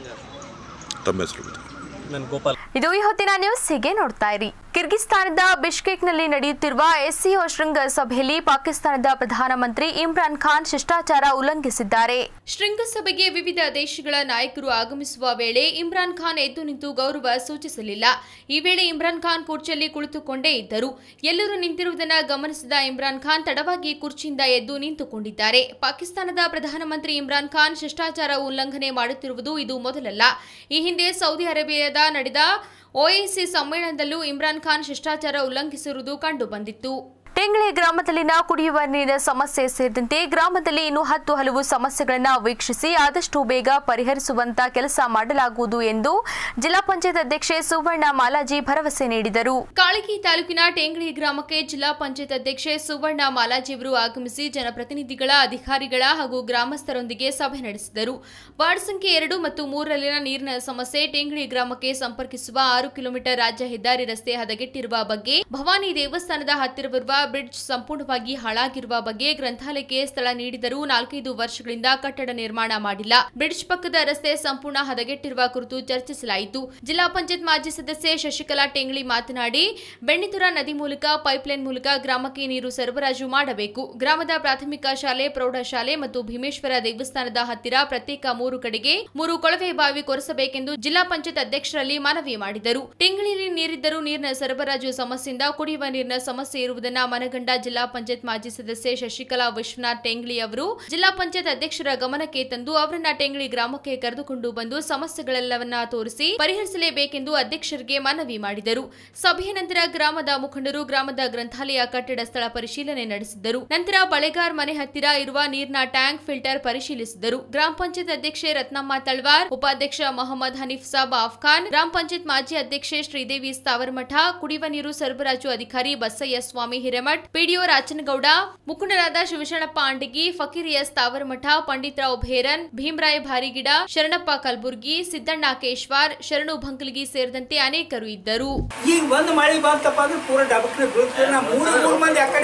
I: ತಮ್ಮ ಹೆಸರು
G: ನಾನು ಗೋಪಾಲ್
A: ಇದು ಈ ಹೊತ್ತಿನ ನ್ಯೂಸ್ ಹೀಗೆ ನೋಡ್ತಾ ಇರಿ ಕಿರ್ಗಿಸ್ತಾನದ ಬಿಷ್ಕೇಕ್ನಲ್ಲಿ ನಡೆಯುತ್ತಿರುವ ಎಸ್ಸಿಒ ಶೃಂಗ ಸಭೆಯಲ್ಲಿ ಪಾಕಿಸ್ತಾನದ ಪ್ರಧಾನಮಂತ್ರಿ ಇಮ್ರಾನ್ ಖಾನ್ ಶಿಷ್ಟಾಚಾರ ಉಲ್ಲಂಘಿಸಿದ್ದಾರೆ ಶೃಂಗಸಭೆಗೆ ವಿವಿಧ ದೇಶಗಳ ನಾಯಕರು ಆಗಮಿಸುವ ವೇಳೆ ಇಮ್ರಾನ್ ಖಾನ್ ಎದ್ದು ನಿಂತು ಗೌರವ ಸೂಚಿಸಲಿಲ್ಲ ಈ ವೇಳೆ ಇಮ್ರಾನ್ ಖಾನ್ ಕುರ್ಚಿಯಲ್ಲಿ ಕುಳಿತುಕೊಂಡೇ ಇದ್ದರು ಎಲ್ಲರೂ ನಿಂತಿರುವುದನ್ನು ಗಮನಿಸಿದ ಇಮ್ರಾನ್ ಖಾನ್ ತಡವಾಗಿ ಕುರ್ಚಿಯಿಂದ ಎದ್ದು ನಿಂತುಕೊಂಡಿದ್ದಾರೆ ಪಾಕಿಸ್ತಾನದ ಪ್ರಧಾನಮಂತ್ರಿ ಇಮ್ರಾನ್ ಖಾನ್ ಶಿಷ್ಟಾಚಾರ ಉಲ್ಲಂಘನೆ ಮಾಡುತ್ತಿರುವುದು ಇದು ಮೊದಲಲ್ಲ ಈ ಹಿಂದೆ ಸೌದಿ ಅರೇಬಿಯಾದ ನಡೆದ ಒಐಸಿ ಸಮ್ಮೇಳನದಲ್ಲೂ ಇಮ್ರಾನ್ ಖಾನ್ ಶಿಷ್ಟಾಚಾರ ಉಲ್ಲಂಘಿಸಿರುವುದು ಕಂಡುಬಂದಿತ್ತು ಟೆಂಗ್ಳೆ ಗ್ರಾಮದಲ್ಲಿನ ಕುಡಿಯುವ ನೀರಿನ ಸಮಸ್ಯೆ ಸೇರಿದಂತೆ ಗ್ರಾಮದಲ್ಲಿ ಇನ್ನೂ ಹತ್ತು ಹಲವು ಸಮಸ್ಯೆಗಳನ್ನು ವೀಕ್ಷಿಸಿ ಆದಷ್ಟು ಬೇಗ ಪರಿಹರಿಸುವಂತ ಕೆಲಸ ಮಾಡಲಾಗುವುದು ಎಂದು ಜಿಲ್ಲಾ ಪಂಚಾಯತ್ ಅಧ್ಯಕ್ಷೆ ಸುವರ್ಣ ಮಾಲಾಜಿ ಭರವಸೆ ನೀಡಿದರು ಕಾಳಗಿ ತಾಲೂಕಿನ ಟೆಂಗ್ಳಿ ಗ್ರಾಮಕ್ಕೆ ಜಿಲ್ಲಾ ಪಂಚಾಯತ್ ಅಧ್ಯಕ್ಷೆ ಸುವರ್ಣ ಮಾಲಾಜಿ ಅವರು ಆಗಮಿಸಿ ಜನಪ್ರತಿನಿಧಿಗಳ ಅಧಿಕಾರಿಗಳ ಹಾಗೂ ಗ್ರಾಮಸ್ಥರೊಂದಿಗೆ ಸಭೆ ನಡೆಸಿದರು ವಾರ್ಡ್ ಸಂಖ್ಯೆ ಎರಡು ಮತ್ತು ಮೂರರಲ್ಲಿನ ನೀರಿನ ಸಮಸ್ಯೆ ಟೆಂಗ್ಳಿ ಗ್ರಾಮಕ್ಕೆ ಸಂಪರ್ಕಿಸುವ ಆರು ಕಿಲೋಮೀಟರ್ ರಾಜ್ಯ ಹೆದ್ದಾರಿ ರಸ್ತೆ ಹದಗೆಟ್ಟಿರುವ ಬಗ್ಗೆ ಭವಾನಿ ದೇವಸ್ಥಾನದ ಹತ್ತಿರವಿರುವ ಬ್ರಿಡ್ಜ್ ಸಂಪೂರ್ಣವಾಗಿ ಹಾಳಾಗಿರುವ ಬಗ್ಗೆ ಗ್ರಂಥಾಲಯಕ್ಕೆ ಸ್ಥಳ ನೀಡಿದರೂ ನಾಲ್ಕೈದು ವರ್ಷಗಳಿಂದ ಕಟ್ಟಡ ನಿರ್ಮಾಣ ಮಾಡಿಲ್ಲ ಬ್ರಿಡ್ಜ್ ಪಕ್ಕದ ರಸ್ತೆ ಸಂಪೂರ್ಣ ಹದಗೆಟ್ಟಿರುವ ಕುರಿತು ಚರ್ಚಿಸಲಾಯಿತು ಜಿಲ್ಲಾ ಪಂಚಾಯತ್ ಮಾಜಿ ಸದಸ್ಯೆ ಶಶಿಕಲಾ ಟೆಂಗ್ಳಿ ಮಾತನಾಡಿ ಬೆಣ್ಣಿತುರ ನದಿ ಮೂಲಕ ಪೈಪ್ಲೈನ್ ಮೂಲಕ ಗ್ರಾಮಕ್ಕೆ ನೀರು ಸರಬರಾಜು ಮಾಡಬೇಕು ಗ್ರಾಮದ ಪ್ರಾಥಮಿಕ ಶಾಲೆ ಪ್ರೌಢಶಾಲೆ ಮತ್ತು ಭೀಮೇಶ್ವರ ದೇವಸ್ಥಾನದ ಹತ್ತಿರ ಪ್ರತ್ಯೇಕ ಮೂರು ಕಡೆಗೆ ಮೂರು ಕೊಳವೆ ಬಾವಿ ಕೊರೆಸಬೇಕೆಂದು ಜಿಲ್ಲಾ ಪಂಚಾಯತ್ ಅಧ್ಯಕ್ಷರಲ್ಲಿ ಮನವಿ ಮಾಡಿದರು ಟೆಂಗಳಿಯಲ್ಲಿ ನೀರಿದ್ದರೂ ನೀರಿನ ಸರಬರಾಜು ಸಮಸ್ಯೆಯಿಂದ ಕುಡಿಯುವ ನೀರಿನ ಸಮಸ್ಯೆ ಇರುವುದನ್ನ ಮನಗಂಡ ಜಿಲ್ಲಾ ಪಂಚಾಯತ್ ಮಾಜಿ ಸದಸ್ಯೆ ಶಶಿಕಲಾ ವಿಶ್ವನಾಥ್ ಟೆಂಗ್ಳಿ ಅವರು ಜಿಲ್ಲಾ ಪಂಚಾಯತ್ ಅಧ್ಯಕ್ಷರ ಗಮನಕ್ಕೆ ತಂದು ಅವರನ್ನ ಟೆಂಗ್ಳಿ ಗ್ರಾಮಕ್ಕೆ ಕರೆದುಕೊಂಡು ಬಂದು ಸಮಸ್ಯೆಗಳೆಲ್ಲವನ್ನ ತೋರಿಸಿ ಪರಿಹರಿಸಲೇಬೇಕೆಂದು ಅಧ್ಯಕ್ಷರಿಗೆ ಮನವಿ ಮಾಡಿದರು ಸಭೆಯ ನಂತರ ಗ್ರಾಮದ ಮುಖಂಡರು ಗ್ರಾಮದ ಗ್ರಂಥಾಲಯ ಕಟ್ಟಡ ಸ್ಥಳ ಪರಿಶೀಲನೆ ನಡೆಸಿದ್ದರು ನಂತರ ಬಳೆಗಾರ್ ಮನೆ ಹತ್ತಿರ ಇರುವ ನೀರಿನ ಟ್ಯಾಂಕ್ ಫಿಲ್ಟರ್ ಪರಿಶೀಲಿಸಿದರು ಗ್ರಾಮ ಪಂಚಾಯತ್ ಅಧ್ಯಕ್ಷೆ ರತ್ನಮ್ಮ ತಳ್ವಾರ್ ಉಪಾಧ್ಯಕ್ಷ ಮೊಹಮ್ಮದ್ ಹನೀಫ್ ಸಾಬ್ ಆಫ್ಖಾನ್ ಗ್ರಾಮ ಪಂಚಾಯತ್ ಮಾಜಿ ಅಧ್ಯಕ್ಷೆ ಶ್ರೀದೇವಿ ಸ್ಥಾವರಮಠ ಕುಡಿಯುವ ನೀರು ಸರಬರಾಜು ಅಧಿಕಾರಿ ಬಸಯ್ಯ ಸ್ವಾಮಿ ಹಿರೇಮಠ್ ಪಿಡಿಒ ರಾಚನಗೌಡ ಮುಖಂಡರಾದ ಶಿವಶರಣಪ್ಪ ಆಂಡಿಗಿ ಫಕೀರ್ ಎಸ್ ತಾವರಮಠ ಪಂಡಿತರಾವ್ ಭೇರನ್ ಭೀಮರಾಯ ಭಾರಿಗಿಡ ಶರಣಪ್ಪ ಕಲಬುರ್ಗಿ ಸಿದ್ದಣ್ಣ ಕೇಶ್ವಾರ್ ಶರಣು ಭಂಕಲ್ಗಿ ಸೇರಿದಂತೆ ಅನೇಕರು ಇದ್ದರು
J: ಈಗ ಒಂದ್ ಮಳಿ ಬಂತಪ್ಪ ಅಂದ್ರೆ ಪೂರ ಡಬಕ್ನೆ ಬೀಳ್ತದೆ ನಾ ಮೂರು ಮೂರು ಮಂದಿ ಆ ಕಡೆ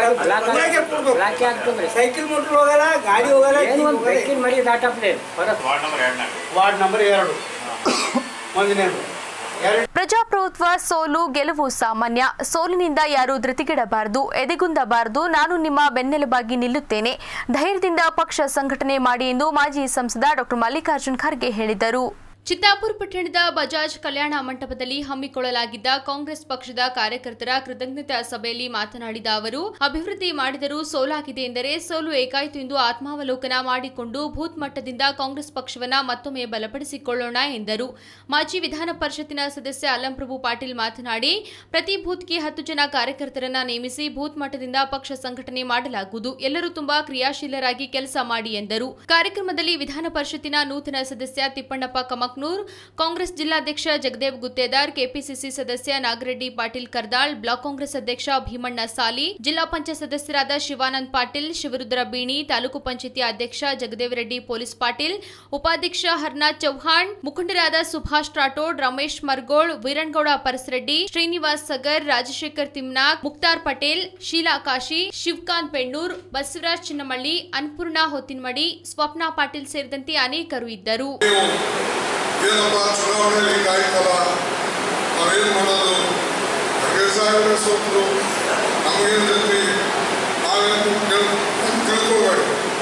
J: ಹೋಲಾರ್ದಾಗ ಸೈಕಲ್ ಮೋಟರ್ ಹೋಗಲ್ಲ ಗಾಡಿ ಹೋಗಲ್ಲ ಜೀಪ್ ಹೋಗಲ್ಲ. ವಾರ್ಡ್ ನಂಬರ್ ಎರಡು ಒಂದನೇದು
A: ಪ್ರಜಾಪ್ರಭುತ್ವ ಸೋಲು ಗೆಲುವು ಸಾಮಾನ್ಯ ಸೋಲಿನಿಂದ ಯಾರೂ ಧೃತಿಗೆಡಬಾರದು ಎದೆಗುಂದಬಾರದು ನಾನು ನಿಮ್ಮ ಬೆನ್ನೆಲುಬಾಗಿ ನಿಲ್ಲುತ್ತೇನೆ ಧೈರ್ಯದಿಂದ ಪಕ್ಷ ಸಂಘಟನೆ ಮಾಡಿ ಎಂದು ಮಾಜಿ ಸಂಸದ ಡಾಕ್ಟರ್ ಮಲ್ಲಿಕಾರ್ಜುನ್ ಖರ್ಗೆ ಹೇಳಿದರು ಚಿತ್ತಾಪುರ ಪಟ್ಟಣದ ಬಜಾಜ್ ಕಲ್ಯಾಣ ಮಂಟಪದಲ್ಲಿ ಹಮ್ಮಿಕೊಳ್ಳಲಾಗಿದ್ದ ಕಾಂಗ್ರೆಸ್ ಪಕ್ಷದ ಕಾರ್ಯಕರ್ತರ ಕೃತಜ್ಞತಾ ಸಭೆಯಲ್ಲಿ ಮಾತನಾಡಿದ ಅವರು ಅಭಿವೃದ್ಧಿ ಮಾಡಿದರೂ ಸೋಲಾಗಿದೆ ಎಂದರೆ ಸೋಲು ಏಕಾಯಿತು ಎಂದು ಆತ್ಮಾವಲೋಕನ ಮಾಡಿಕೊಂಡು ಬೂತ್ ಮಟ್ಟದಿಂದ ಕಾಂಗ್ರೆಸ್ ಪಕ್ಷವನ್ನ ಮತ್ತೊಮ್ಮೆ ಬಲಪಡಿಸಿಕೊಳ್ಳೋಣ ಎಂದರು ಮಾಜಿ ವಿಧಾನ ಪರಿಷತ್ತಿನ ಸದಸ್ಯ ಅಲ್ಲಂಪ್ರಭು ಪಾಟೀಲ್ ಮಾತನಾಡಿ ಪ್ರತಿ ಬೂತ್ಗೆ ಹತ್ತು ಜನ ಕಾರ್ಯಕರ್ತರನ್ನ ನೇಮಿಸಿ ಬೂತ್ ಮಟ್ಟದಿಂದ ಪಕ್ಷ ಸಂಘಟನೆ ಮಾಡಲಾಗುವುದು ಎಲ್ಲರೂ ತುಂಬಾ ಕ್ರಿಯಾಶೀಲರಾಗಿ ಕೆಲಸ ಮಾಡಿ ಎಂದರು ಕಾರ್ಯಕ್ರಮದಲ್ಲಿ ವಿಧಾನ ಪರಿಷತ್ತಿನ ನೂತನ ಸದಸ್ಯ ತಿಪ್ಪಣ್ಣಪ್ಪ ಕಮಕ್ನೂರ್ ಕಾಂಗ್ರೆಸ್ ಜಿಲ್ಲಾಧ್ಯಕ್ಷ ಜಗದೇವ್ ಗುತ್ತೇದಾರ್ ಕೆಪಿಸಿಸಿ ಸದಸ್ಯ ನಾಗರೆಡ್ಡಿ ಪಾಟೀಲ್ ಕರ್ದಾಳ್ ಬ್ಲಾಕ್ ಕಾಂಗ್ರೆಸ್ ಅಧ್ಯಕ್ಷ ಭೀಮಣ್ಣ ಸಾಲಿ ಜಿಲ್ಲಾ ಪಂಚಾಯತ್ ಸದಸ್ಯರಾದ ಶಿವಾನಂದ್ ಪಾಟೀಲ್ ಶಿವರುದ್ರ ಬೀಣಿ ತಾಲೂಕು ಪಂಚಾಯತಿ ಅಧ್ಯಕ್ಷ ಜಗದೇವ್ ರೆಡ್ಡಿ ಪೊಲೀಸ್ ಪಾಟೀಲ್ ಉಪಾಧ್ಯಕ್ಷ ಹರ್ನಾಥ್ ಚೌಹಾಣ್ ಮುಖಂಡರಾದ ಸುಭಾಷ್ ರಾಠೋಡ್ ರಮೇಶ್ ಮರ್ಗೋಳ್ ವೀರಣ್ಗೌಡ ಪರಸರೆಡ್ಡಿ ಶ್ರೀನಿವಾಸ್ ಸಗರ್ ರಾಜಶೇಖರ್ ತಿಮ್ನಾಗ್ ಮುಕ್ತಾರ್ ಪಟೇಲ್ ಶೀಲಾ ಕಾಶಿ ಶಿವಕಾಂತ್ ಪೆಣ್ಣೂರ್ ಬಸವರಾಜ್ ಚಿನ್ನಮಳ್ಳಿ ಅನ್ನಪೂರ್ಣ ಹೊತ್ತಿನಮಡಿ ಸ್ವಪ್ನ ಪಾಟೀಲ್ ಸೇರಿದಂತೆ ಅನೇಕರು ಇದ್ದರು
D: ಏನಪ್ಪ ಚುನಾವಣೆಯಲ್ಲಿ ಕಾಯ್ತಲ್ಲ ನಾವೇನು ಮಾಡೋದು ಖರ್ಗೆ ಸಾಹೇಬ್ರೆ ಸೋತರು ನಮಗೇನು ಜೊತೆ ನಾವೇನು ಕೇಳ್ ತಿಳ್ಕೊಬೇಡಿ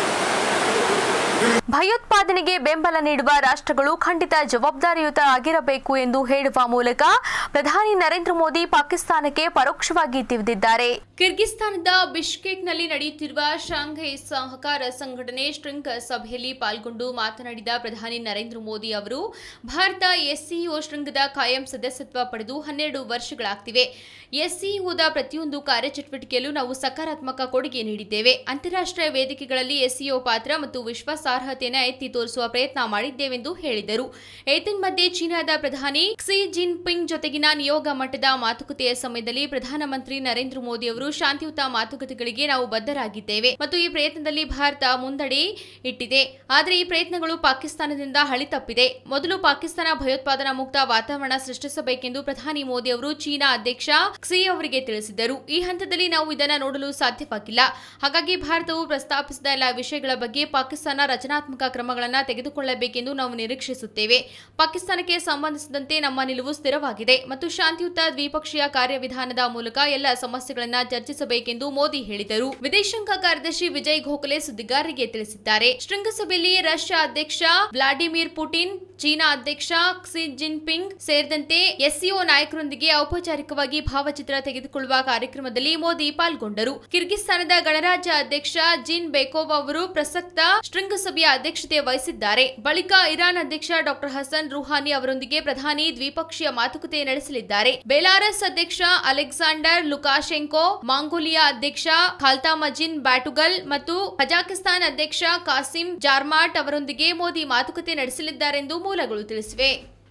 A: ಭಯೋತ್ಪಾದನೆಗೆ ಬೆಂಬಲ ನೀಡುವ ರಾಷ್ಟ್ರಗಳು ಖಂಡಿತ ಜವಾಬ್ದಾರಿಯುತ ಆಗಿರಬೇಕು ಎಂದು ಹೇಳುವ ಮೂಲಕ ಪ್ರಧಾನಿ ನರೇಂದ್ರ ಮೋದಿ ಪಾಕಿಸ್ತಾನಕ್ಕೆ ಪರೋಕ್ಷವಾಗಿ ತಿವಿದಿದ್ದಾರೆ ಕಿರ್ಗಿಸ್ತಾನದ ಬಿಷ್ಕೇಕ್ನಲ್ಲಿ ನಡೆಯುತ್ತಿರುವ ಶಾಂಘೈ ಸಹಕಾರ ಸಂಘಟನೆ ಶೃಂಗ ಸಭೆಯಲ್ಲಿ ಪಾಲ್ಗೊಂಡು ಮಾತನಾಡಿದ ಪ್ರಧಾನಿ ನರೇಂದ್ರ ಮೋದಿ ಅವರು ಭಾರತ ಎಸ್ಸಿಒ ಶೃಂಗದ ಕಾಯಂ ಸದಸ್ಯತ್ವ ಪಡೆದು ಹನ್ನೆರಡು ವರ್ಷಗಳಾಗ್ತಿವೆ ಎಸ್ಸಿಒದ ಪ್ರತಿಯೊಂದು ಕಾರ್ಯಚಟುವಟಿಕೆಯಲ್ಲೂ ನಾವು ಸಕಾರಾತ್ಮಕ ಕೊಡುಗೆ ನೀಡಿದ್ದೇವೆ ಅಂತಾರಾಷ್ಟ್ರೀಯ ವೇದಿಕೆಗಳಲ್ಲಿ ಎಸ್ಸಿಒ ಪಾತ್ರ ಮತ್ತು ವಿಶ್ವಾಸಾರ್ಹತೆಯನ್ನು ಎತ್ತಿ ತೋರಿಸುವ ಪ್ರಯತ್ನ ಮಾಡಿದ್ದೇವೆಂದು ಹೇಳಿದರು ಏತನ್ಮಧ್ಯೆ ಚೀನಾದ ಪ್ರಧಾನಿ ಕ್ಸಿ ಜಿನ್ಪಿಂಗ್ ಜೊತೆಗಿನ ನಿಯೋಗ ಮಟ್ಟದ ಮಾತುಕತೆಯ ಸಮಯದಲ್ಲಿ ಪ್ರಧಾನಮಂತ್ರಿ ನರೇಂದ್ರ ಮೋದಿ ಅವರು ಶಾಂತಿಯುತ ಮಾತುಕತೆಗಳಿಗೆ ನಾವು ಬದ್ಧರಾಗಿದ್ದೇವೆ ಮತ್ತು ಈ ಪ್ರಯತ್ನದಲ್ಲಿ ಭಾರತ ಮುಂದಡಿ ಇಟ್ಟಿದೆ ಆದರೆ ಈ ಪ್ರಯತ್ನಗಳು ಪಾಕಿಸ್ತಾನದಿಂದ ಹಳಿ ತಪ್ಪಿದೆ ಮೊದಲು ಪಾಕಿಸ್ತಾನ ಭಯೋತ್ಪಾದನಾ ಮುಕ್ತ ವಾತಾವರಣ ಸೃಷ್ಟಿಸಬೇಕೆಂದು ಪ್ರಧಾನಿ ಮೋದಿ ಅವರು ಚೀನಾ ಅಧ್ಯಕ್ಷ ಕ್ಸಿ ಅವರಿಗೆ ತಿಳಿಸಿದ್ದರು ಈ ಹಂತದಲ್ಲಿ ನಾವು ಇದನ್ನು ನೋಡಲು ಸಾಧ್ಯವಾಗಿಲ್ಲ ಹಾಗಾಗಿ ಭಾರತವು ಪ್ರಸ್ತಾಪಿಸಿದ ಎಲ್ಲ ವಿಷಯಗಳ ಬಗ್ಗೆ ಪಾಕಿಸ್ತಾನ ರಚನಾತ್ಮಕ ಕ್ರಮಗಳನ್ನು ತೆಗೆದುಕೊಳ್ಳಬೇಕೆಂದು ನಾವು ನಿರೀಕ್ಷಿಸುತ್ತೇವೆ ಪಾಕಿಸ್ತಾನಕ್ಕೆ ಸಂಬಂಧಿಸಿದಂತೆ ನಮ್ಮ ನಿಲುವು ಸ್ಥಿರವಾಗಿದೆ ಮತ್ತು ಶಾಂತಿಯುತ ದ್ವಿಪಕ್ಷೀಯ ಕಾರ್ಯವಿಧಾನದ ಮೂಲಕ ಎಲ್ಲ ಸಮಸ್ಯೆಗಳನ್ನು ಚರ್ಚಿಸಬೇಕೆಂದು ಮೋದಿ ಹೇಳಿದರು ವಿದೇಶಾಂಗ ಕಾರ್ಯದರ್ಶಿ ವಿಜಯ್ ಗೋಖಲೆ ಸುದ್ದಿಗಾರರಿಗೆ ತಿಳಿಸಿದ್ದಾರೆ ಶೃಂಗಸಭೆಯಲ್ಲಿ ರಷ್ಯಾ ಅಧ್ಯಕ್ಷ ವ್ಲಾಡಿಮಿರ್ ಪುಟಿನ್ ಚೀನಾ ಅಧ್ಯಕ್ಷ ಕ್ಸಿ ಜಿನ್ಪಿಂಗ್ ಸೇರಿದಂತೆ ಎಸ್ಸಿಒ ನಾಯಕರೊಂದಿಗೆ ಔಪಚಾರಿಕವಾಗಿ ಭಾವಚಿತ್ರ ತೆಗೆದುಕೊಳ್ಳುವ ಕಾರ್ಯಕ್ರಮದಲ್ಲಿ ಮೋದಿ ಪಾಲ್ಗೊಂಡರು ಕಿರ್ಗಿಸ್ತಾನದ ಗಣರಾಜ್ಯ ಅಧ್ಯಕ್ಷ ಜಿನ್ ಬೇಕೋವ್ ಅವರು ಪ್ರಸಕ್ತ ಶೃಂಗಸಭೆಯ ಅಧ್ಯಕ್ಷತೆ ವಹಿಸಿದ್ದಾರೆ ಬಳಿಕ ಇರಾನ್ ಅಧ್ಯಕ್ಷ ಡಾಕ್ಟರ್ ಹಸನ್ ರುಹಾನಿ ಅವರೊಂದಿಗೆ ಪ್ರಧಾನಿ ದ್ವಿಪಕ್ಷೀಯ ಮಾತುಕತೆ ನಡೆಸಲಿದ್ದಾರೆ ಬೆಲಾರಸ್ ಅಧ್ಯಕ್ಷ ಅಲೆಕ್ಸಾಂಡರ್ ಲುಕಾಶೆಂಕೋ ಮಾಂಗೋಲಿಯಾ ಅಧ್ಯಕ್ಷ ಖಾಲ್ತಾಮಜಿನ್ ಬ್ಯಾಟುಗಲ್ ಮತ್ತು ಕಜಾಕಿಸ್ತಾನ್ ಅಧ್ಯಕ್ಷ ಕಾಸಿಂ ಜಾರ್ಮಾಟ್ ಅವರೊಂದಿಗೆ ಮೋದಿ ಮಾತುಕತೆ ನಡೆಸಲಿದ್ದಾರೆಂದು ಮೂಲಗಳು ತಿಳಿಸಿವೆ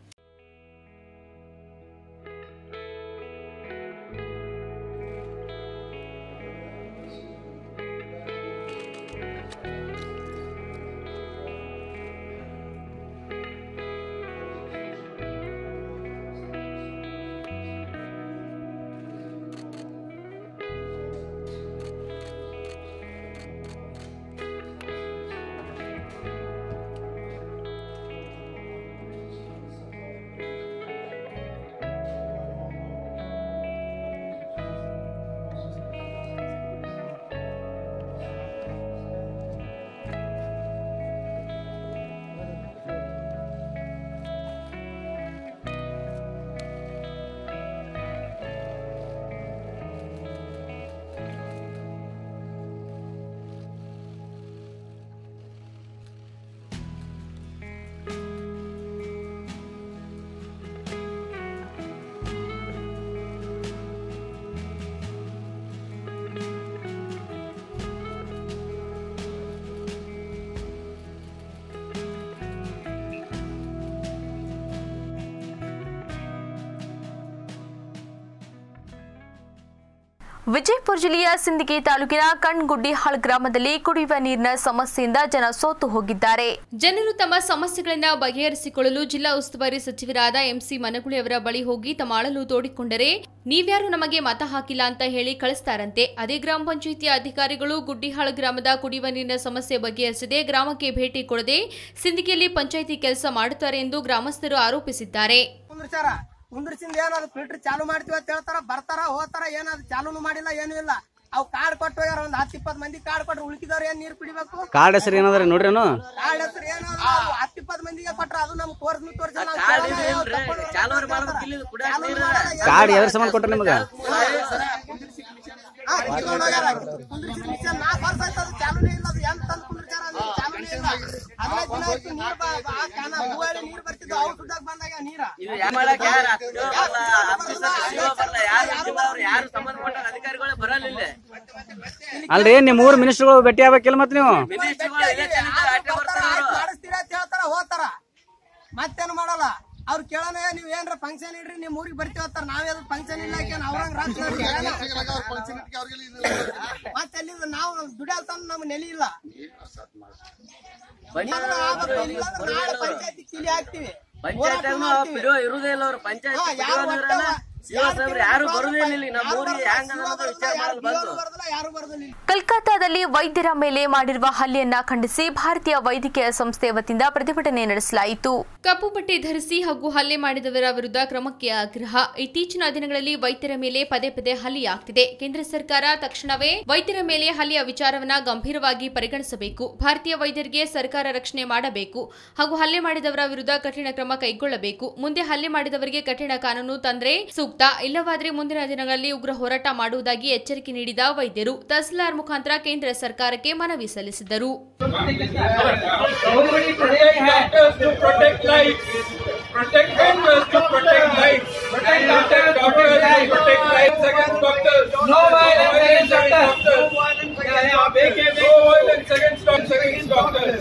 A: ವಿಜಯಪುರ ಜಿಲ್ಲೆಯ ಸಿಂದಗಿ ತಾಲೂಕಿನ ಕಣ್ಗುಡ್ಡಿಹಾಳ್ ಗ್ರಾಮದಲ್ಲಿ ಕುಡಿಯುವ ನೀರಿನ ಸಮಸ್ಯೆಯಿಂದ ಜನ ಸೋತು ಹೋಗಿದ್ದಾರೆ ಜನರು ತಮ್ಮ ಸಮಸ್ಯೆಗಳನ್ನು ಬಗೆಹರಿಸಿಕೊಳ್ಳಲು ಜಿಲ್ಲಾ ಉಸ್ತುವಾರಿ ಸಚಿವರಾದ ಎಂಸಿ ಮನಗುಳಿ ಅವರ ಬಳಿ ಹೋಗಿ ತಮ್ಮ ಅಳಲು ತೋಡಿಕೊಂಡರೆ ನೀವ್ಯಾರು ನಮಗೆ ಮತ ಹಾಕಿಲ್ಲ ಅಂತ ಹೇಳಿ ಕಳಿಸ್ತಾರಂತೆ ಅದೇ ಗ್ರಾಮ ಪಂಚಾಯಿತಿಯ ಅಧಿಕಾರಿಗಳು ಗುಡ್ಡಿಹಾಳ್ ಗ್ರಾಮದ ಕುಡಿಯುವ ನೀರಿನ ಸಮಸ್ಯೆ ಬಗೆಹರಿಸದೆ ಗ್ರಾಮಕ್ಕೆ ಭೇಟಿ ಕೊಡದೆ ಸಿಂದಗಿಯಲ್ಲಿ ಪಂಚಾಯಿತಿ ಕೆಲಸ ಮಾಡುತ್ತಾರೆ ಎಂದು ಗ್ರಾಮಸ್ಥರು ಆರೋಪಿಸಿದ್ದಾರೆ
E: ಕುಂದ್ರಚಾರ ಕುಂದ್ರಸಿಂದ ಏನಾದ್ರು ಫಿಲ್ಟರ್ ಚಾಲು ಮಾಡ್ತೀವಿ ಅಂತ ಹೇಳ್ತಾರ ಬರ್ತಾರ ಹೋತಾರ ಏನಾದ್ರು ಚಾಲೂನು ಮಾಡಿಲ್ಲ ಏನು ಇಲ್ಲ ಅವ್ ಕಾರ್ಡ್ ಕೊಟ್ಟು ಹೋಗ್ಯಾರ ಒಂದ್ ಹತ್ತು ಇಪ್ಪತ್ತು ಮಂದಿ ಕಾರ್ಡ್ ಕೊಟ್ರು ಉಳ್ಕಿದವ್ರು ಏನ್ ನೀರ್ ಕುಡಿಬೇಕು
F: ಕಾರ್ಡ್ ಹೆಸರು ಏನಾದ್ರಿ ನೋಡ್ರೇನು
E: ಕಾರ್ಡ್ ಹೆಸರು ಏನಾದ್ರು ಹತ್ತು ಇಪ್ಪತ್ತು ಮಂದಿಗೆ ಕೊಟ್ರ ಕೊಟ್ರ ಅದು ನಮ್ ಕೋರ್ಸ್ ತೋರಿಸಿಲ್ಲ ನಾವು
C: ಕಾರ್ಡ್
E: ಕೇಳಲ್ಲ,
C: ಇಲ್ರಿ,
E: ಯಾವ ತಗೊಂಡ್
C: ಚಾಲೂವರೆ
E: ಬರ್ತಾರೆ.
C: ಮಾಡ್ಬೇಕು ಇಲ್ಲಿ ಕುಡಿಯಾಕ
E: ಚಾಲೂ
C: ನೀರು.
E: ಮಾಡಲ್ಲ, ಏನು
F: ಕಾರ್ಡ್
E: ಮಾಡಲ್ಲ.
F: ಎದ್ರ ಸಂಬಂಧ ಕೊಟ್ರ ನಿಮಗ
E: ಹಾ, ಕಿತ್ಕೊಂಡ್ ಹೋಗ್ಯಾರ. ಕುಂದ್ರಿಸಿ ಮಿಷನ್ ನಾಲ್ಕು ವರ್ಷ ಆಯ್ತು ಅದು ಚಾಲೂನೇ ಇಲ್ಲ ಅದು ಎಂತ ತಂದು ಕುಂದ್ರಿಸ್ಯಾರ ಅದು ಚಾಲೂನೇ ಇಲ್ಲ ಹದಿನೈದು ದಿನ ಆಯ್ತು ನೀರ್ ಬಾ- ಬಾ- ಆ ಕ್ಯಾನ ಹೂವಾಳಿ ನೀರ್ ಬರ್ತಿದ್ವು ಅವು ಸುದ್ದಾಗ ಬಂದಾಗ ನೀರ
C: ಇದು ಯಾರ್ ಮಾಡಕ್ ಯಾರು ಬರಲ್ಲ ಆಫೀಸರ್ ಸಿಒ ಬರಲ್ಲ ಯಾರು ಇದ್ದಿಲ್ಲ ಅವ್ರು ಯಾರು ಸಂಬಂಧಪಟ್ಟ ಅಧಿಕಾರಿಗಳೇ ಬರಲ್ಲ ಇಲ್ಲಿ
F: ಅಲ್ರಿ ನಿಮ್ ಮೂರ್ ಮಿನಿಸ್ಟರ್ಗಳು ಭೇಟಿ ಆಗ್ಬೇಕಿಲ್ಲ ಮತ್ ನೀವು
C: ಮಿನಿಸ್ಟ್ರಿಗಳು ಎಲೆಕ್ಷನ್ ಇದ್ದಾಗ ಅಡ್ಡ ಬರ್ತಾರ
E: ಆಯ್ತು,
C: ಅವ್ರು.
E: ಮಾಡಿಸ್ತೀರಾ ಅಂತ ಹೇಳ್ತಾರ ಹೋಗ್ತಾರ ಮತ್ತೇನು ಮಾಡಲ್ಲ ಅವ್ರು ಕೇಳೋಣ ನೀವ್ ಏನ್ರ ಫಂಕ್ಷನ್ ಇಡ್ರಿ ನಿಮ್ ಊರಿಗೆ ಬರ್ತೀವಿ ಅಂತಾರ ನಾವ್ ಫಂಕ್ಷನ್ ಇಲ್ಲ ಯಾಕೆ ಅವ್ರಂಗ್ ರಾತ್ರಿ ಮತ್ತೆ ಅಲ್ಲಿ ನಾವು ದುಡಿಯಲ್ ತಂದು ನಮ್ಗೆ ನೆಲೆ ಇಲ್ಲ ಏನಾದ್ರು ಆಗ್ಬೇಕು, ಇಲ್ಲ ಅಂದ್ರೆ ನಾಳೆ ಪಂಚಾಯತಿ ಕಿಲಿ ಹಾಕ್ತಿವಿ ಹೋರಾಟ
C: ಪಂಚಾಯತ್
E: ಮಾಡ್ತೀವಿ.
C: ಪಿಡಿಒ ಇರುದೇ ಇಲ್ಲ ಅವ್ರು ಪಂಚಾಯತ್
E: ಹಾ, ಯಾರು
C: ಪಿಡಿಒ
E: ಒಟ್ಟ-
C: ಸಿಒ ಸಾಹೇಬ್ರು ಯಾರು ಬರುದೇ ಇಲ್ಲ ನಮ್ಮ
E: ಯಾರು
C: ಊರಿಗೆ
E: ಬರಲ್ಲ,
C: ಹೆಂಗ್ ಅನ್ನೋದು ವಿಚಾರ ಮಾಡಲ್ಲ ಬಂದು
E: ಬರದಿಲ್ಲ ಯಾರು ಬರದಿಲ್ಲ
A: ಕಲ್ಕತ್ತಾದಲ್ಲಿ ವೈದ್ಯರ ಮೇಲೆ ಮಾಡಿರುವ ಹಲ್ಲೆಯನ್ನ ಖಂಡಿಸಿ ಭಾರತೀಯ ವೈದ್ಯಕೀಯ ಸಂಸ್ಥೆ ವತಿಯಿಂದ ಪ್ರತಿಭಟನೆ ನಡೆಸಲಾಯಿತು ಕಪ್ಪು ಬಟ್ಟೆ ಧರಿಸಿ ಹಾಗೂ ಹಲ್ಲೆ ಮಾಡಿದವರ ವಿರುದ್ಧ ಕ್ರಮಕ್ಕೆ ಆಗ್ರಹ ಇತ್ತೀಚಿನ ದಿನಗಳಲ್ಲಿ ವೈದ್ಯರ ಮೇಲೆ ಪದೇ ಪದೇ ಹಲ್ಲೆಯಾಗ್ತಿದೆ ಕೇಂದ್ರ ಸರ್ಕಾರ ತಕ್ಷಣವೇ ವೈದ್ಯರ ಮೇಲೆ ಹಲ್ಲೆಯ ವಿಚಾರವನ್ನ ಗಂಭೀರವಾಗಿ ಪರಿಗಣಿಸಬೇಕು ಭಾರತೀಯ ವೈದ್ಯರಿಗೆ ಸರ್ಕಾರ ರಕ್ಷಣೆ ಮಾಡಬೇಕು ಹಾಗೂ ಹಲ್ಲೆ ಮಾಡಿದವರ ವಿರುದ್ಧ ಕಠಿಣ ಕ್ರಮ ಕೈಗೊಳ್ಳಬೇಕು ಮುಂದೆ ಹಲ್ಲೆ ಮಾಡಿದವರಿಗೆ ಕಠಿಣ ಕಾನೂನು ತಂದ್ರೆ ಸೂಕ್ತ ಇಲ್ಲವಾದರೆ ಮುಂದಿನ ದಿನಗಳಲ್ಲಿ ಉಗ್ರ ಹೋರಾಟ ಮಾಡುವುದಾಗಿ ಎಚ್ಚರಿಕೆ ನೀಡಿದ ವೈದ್ಯರು ತಹಸೀಲ್ದಾರ್ ಮುಖಾಂತರ ಕೇಂದ್ರ ಸರ್ಕಾರಕ್ಕೆ ಮನವಿ ಸಲ್ಲಿಸಿದರು
B: Nobody protect doctors to protect lives. Protect doctors to protect lives. Protect doctors to protect lives against doctors. No violence against doctors. No violence against doctors. Against doctors.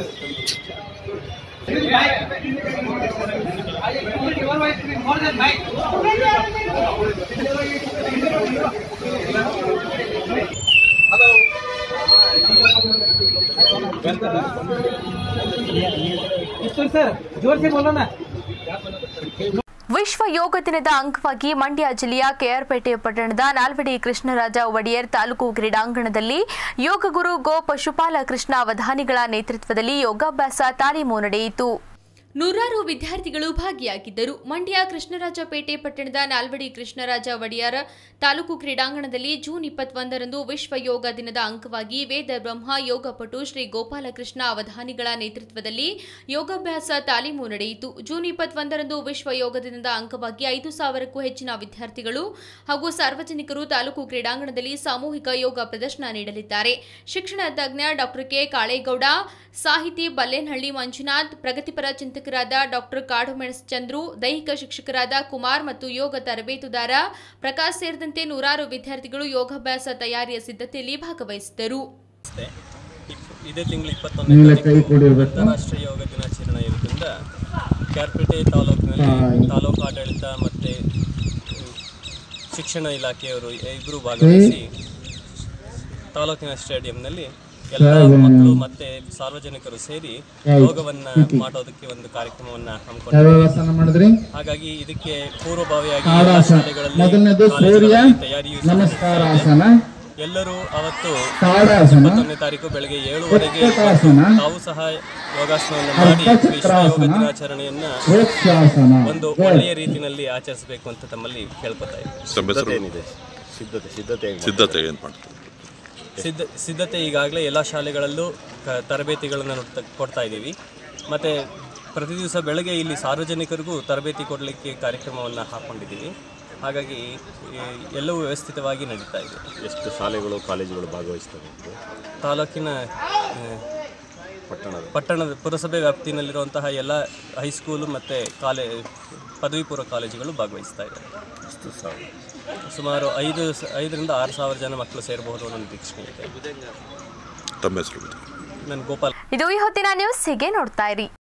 A: ವಿಶ್ವ ಯೋಗ ದಿನದ ಅಂಗವಾಗಿ ಮಂಡ್ಯ ಜಿಲ್ಲೆಯ ಕೆಆರ್ಪೇಟೆ ಪಟ್ಟಣದ ನಾಲ್ವಡಿ ಕೃಷ್ಣರಾಜ ಒಡೆಯರ್ ತಾಲೂಕು ಕ್ರೀಡಾಂಗಣದಲ್ಲಿ ಯೋಗ ಗುರು ಗೋ ಪಶುಪಾಲ ಕೃಷ್ಣ ಅವಧಾನಿಗಳ ನೇತೃತ್ವದಲ್ಲಿ ಯೋಗಾಭ್ಯಾಸ ತಾಲೀಮು ನಡೆಯಿತು ನೂರಾರು ವಿದ್ಯಾರ್ಥಿಗಳು ಭಾಗಿಯಾಗಿದ್ದರು ಮಂಡ್ಯ ಕೃಷ್ಣರಾಜಪೇಟೆ ಪಟ್ಟಣದ ನಾಲ್ವಡಿ ಕೃಷ್ಣರಾಜ ಒಡೆಯರ್ ತಾಲೂಕು ಕ್ರೀಡಾಂಗಣದಲ್ಲಿ ಜೂನ್ ಇಪ್ಪತ್ತೊಂದರಂದು ವಿಶ್ವ ಯೋಗ ದಿನದ ಅಂಗವಾಗಿ ವೇದ ಬ್ರಹ್ಮ ಯೋಗಪಟು ಶ್ರೀ ಗೋಪಾಲಕೃಷ್ಣ ಅವಧಾನಿಗಳ ನೇತೃತ್ವದಲ್ಲಿ ಯೋಗಾಭ್ಯಾಸ ತಾಲೀಮು ನಡೆಯಿತು ಜೂನ್ ಇಪ್ಪತ್ತೊಂದರಂದು ವಿಶ್ವ ಯೋಗ ದಿನದ ಅಂಗವಾಗಿ ಐದು ಸಾವಿರಕ್ಕೂ ಹೆಚ್ಚಿನ ವಿದ್ಯಾರ್ಥಿಗಳು ಹಾಗೂ ಸಾರ್ವಜನಿಕರು ತಾಲೂಕು ಕ್ರೀಡಾಂಗಣದಲ್ಲಿ ಸಾಮೂಹಿಕ ಯೋಗ ಪ್ರದರ್ಶನ ನೀಡಲಿದ್ದಾರೆ ಶಿಕ್ಷಣ ತಜ್ಞ ಡಾಕ್ಟರ್ ಕೆ ಕಾಳೇಗೌಡ ಸಾಹಿತಿ ಬಲ್ಲೇನಹಳ್ಳಿ ಮಂಜುನಾಥ್ ಪ್ರಗತಿಪರ ಚಿಂತಕರಾದ ಡಾಕ್ಟರ್ ಕಾಡುಮೆಣಸ್ ಚಂದ್ರು ದೈಹಿಕ ಶಿಕ್ಷಕರಾದ ಕುಮಾರ್ ಮತ್ತು ಯೋಗ ತರಬೇತುದಾರ ಪ್ರಕಾಶ್ ಸೇರಿದಂತೆ ನೂರಾರು ವಿದ್ಯಾರ್ಥಿಗಳು ಯೋಗಾಭ್ಯಾಸ ತಯಾರಿಯ ಸಿದ್ಧತೆಯಲ್ಲಿ ಭಾಗವಹಿಸಿದ್ದರು
G: ಸಂಸ್ಥೆ ಇಪ್- ಇದೇ ತಿಂಗಳು ಇಪ್ಪತ್ತೊಂದನೇ ತಾರೀಕು ಅಂತಾರಾಷ್ಟ್ರೀಯ ಯೋಗ ದಿನಾಚರಣೆ ಇರೋದ್ರಿಂದ ಕ್ಯಾರ್ಪೇಟೆ ತಾಲೂಕಿನಲ್ಲಿ ತಾಲೂಕು ಆಡಳಿತ ಮತ್ತು ಶಿಕ್ಷಣ ಇಲಾಖೆಯವರು ಇಬ್ಬರು ಭಾಗವಹಿಸಿ ತಾಲೂಕಿನ ಸ್ಟೇಡಿಯಂನಲ್ಲಿ ಎಲ್ಲ ಮಕ್ಕಳು ಮತ್ತೆ ಸಾರ್ವಜನಿಕರು ಸೇರಿ ಯೋಗವನ್ನ ಮಾಡೋದಕ್ಕೆ ಒಂದು ಕಾರ್ಯಕ್ರಮವನ್ನ ಹಮ್ಮಿಕೊಂಡಿದ್ದಾರೆ ಹಾಗಾಗಿ ಇದಕ್ಕೆ ಪೂರ್ವಭಾವಿಯಾಗಿ ಎಲ್ಲ ಶಾಲೆಗಳಲ್ಲಿ ಕಾಲೇಜುಗಳಲ್ಲಿ ತಯಾರಿಯು ಸಹ ನಡೀತಾ ಇದೆ. ಎಲ್ಲರೂ ಅವತ್ತು ಇಪ್ಪತ್ತೊಂದನೇ ತಾರೀಕು ಬೆಳಗ್ಗೆ ಏಳುವರೆಗೆ ಎದ್ದು ತಾವು ಸಹ ಯೋಗಾಸನವನ್ನು ಮಾಡಿ ವಿಶ್ವ ಯೋಗ ದಿನಾಚರಣೆಯನ್ನ ಒಂದು ಒಳ್ಳೆಯ ರೀತಿಯಲ್ಲಿ ಆಚರಿಸಬೇಕು ಅಂತ ತಮ್ಮಲ್ಲಿ ಕೇಳ್ಕೊತಾ ಇದ್ದೀವಿ
I: ತಮ್ಮ ಹೆಸರು
H: ಸಿದ್ಧತೆ ಏನಿದೆ ಸಿದ್ಧತೆ ಸಿದ್ಧತೆ ಹೇಗೆ
I: ಸಿದ್ಧತೆ ಏನು ಮಾಡ್ತಾರೆ
G: ಸಿದ್ಧ ಸಿದ್ಧತೆ ಈಗಾಗಲೇ ಎಲ್ಲ ಶಾಲೆಗಳಲ್ಲೂ ಕ- ತರಬೇತಿಗಳನ್ನು ನುಡ್ತ- ಕೊಡ್ತಾ ಇದ್ದೀವಿ ಮತ್ತು ಪ್ರತಿ ದಿವಸ ಬೆಳಗ್ಗೆ ಇಲ್ಲಿ ಸಾರ್ವಜನಿಕರಿಗೂ ತರಬೇತಿ ಕೊಡಲಿಕ್ಕೆ ಕಾರ್ಯಕ್ರಮವನ್ನು ಹಾಕ್ಕೊಂಡಿದ್ದೀವಿ ಹಾಗಾಗಿ ಈ ಎಲ್ಲವೂ ವ್ಯವಸ್ಥಿತವಾಗಿ ನಡೀತಾ ಇದೆ
H: ಎಷ್ಟು ಶಾಲೆಗಳು ಕಾಲೇಜುಗಳು ಭಾಗವಹಿಸ್ತವೆ ಇದು?
G: ತಾಲೂಕಿನ ಆ,
H: ಪಟ್ಟಣದ
G: ಪಟ್ಟಣದ ಪುರಸಭೆ ವ್ಯಾಪ್ತಿನಲ್ಲಿರುವಂತಹ ಎಲ್ಲ ಹೈಸ್ಕೂಲು ಮತ್ತು ಕಾಲೇ ಪದವಿ ಪೂರ್ವ ಕಾಲೇಜುಗಳು ಭಾಗವಹಿಸ್ತಾ ಇದ್ದಾರೆ
H: ಎಷ್ಟು ಸಾವಿರ
G: ಸುಮಾರು ಐದು ಸ- ಐದರಿಂದ ಆರು ಸಾವಿರ ಜನ ಮಕ್ಕಳು ಸೇರಬಹುದು ಅನ್ನೋ ನಿರೀಕ್ಷಣೆ ಇದೆ
I: ತಮ್ಮ ಹೆಸರು
G: ನಾನು ಗೋಪಾಲ್
A: ಇದು ಈ ಹೊತ್ತಿನ ನ್ಯೂಸ್ ಹೀಗೆ ನೋಡ್ತಾ ಇರಿ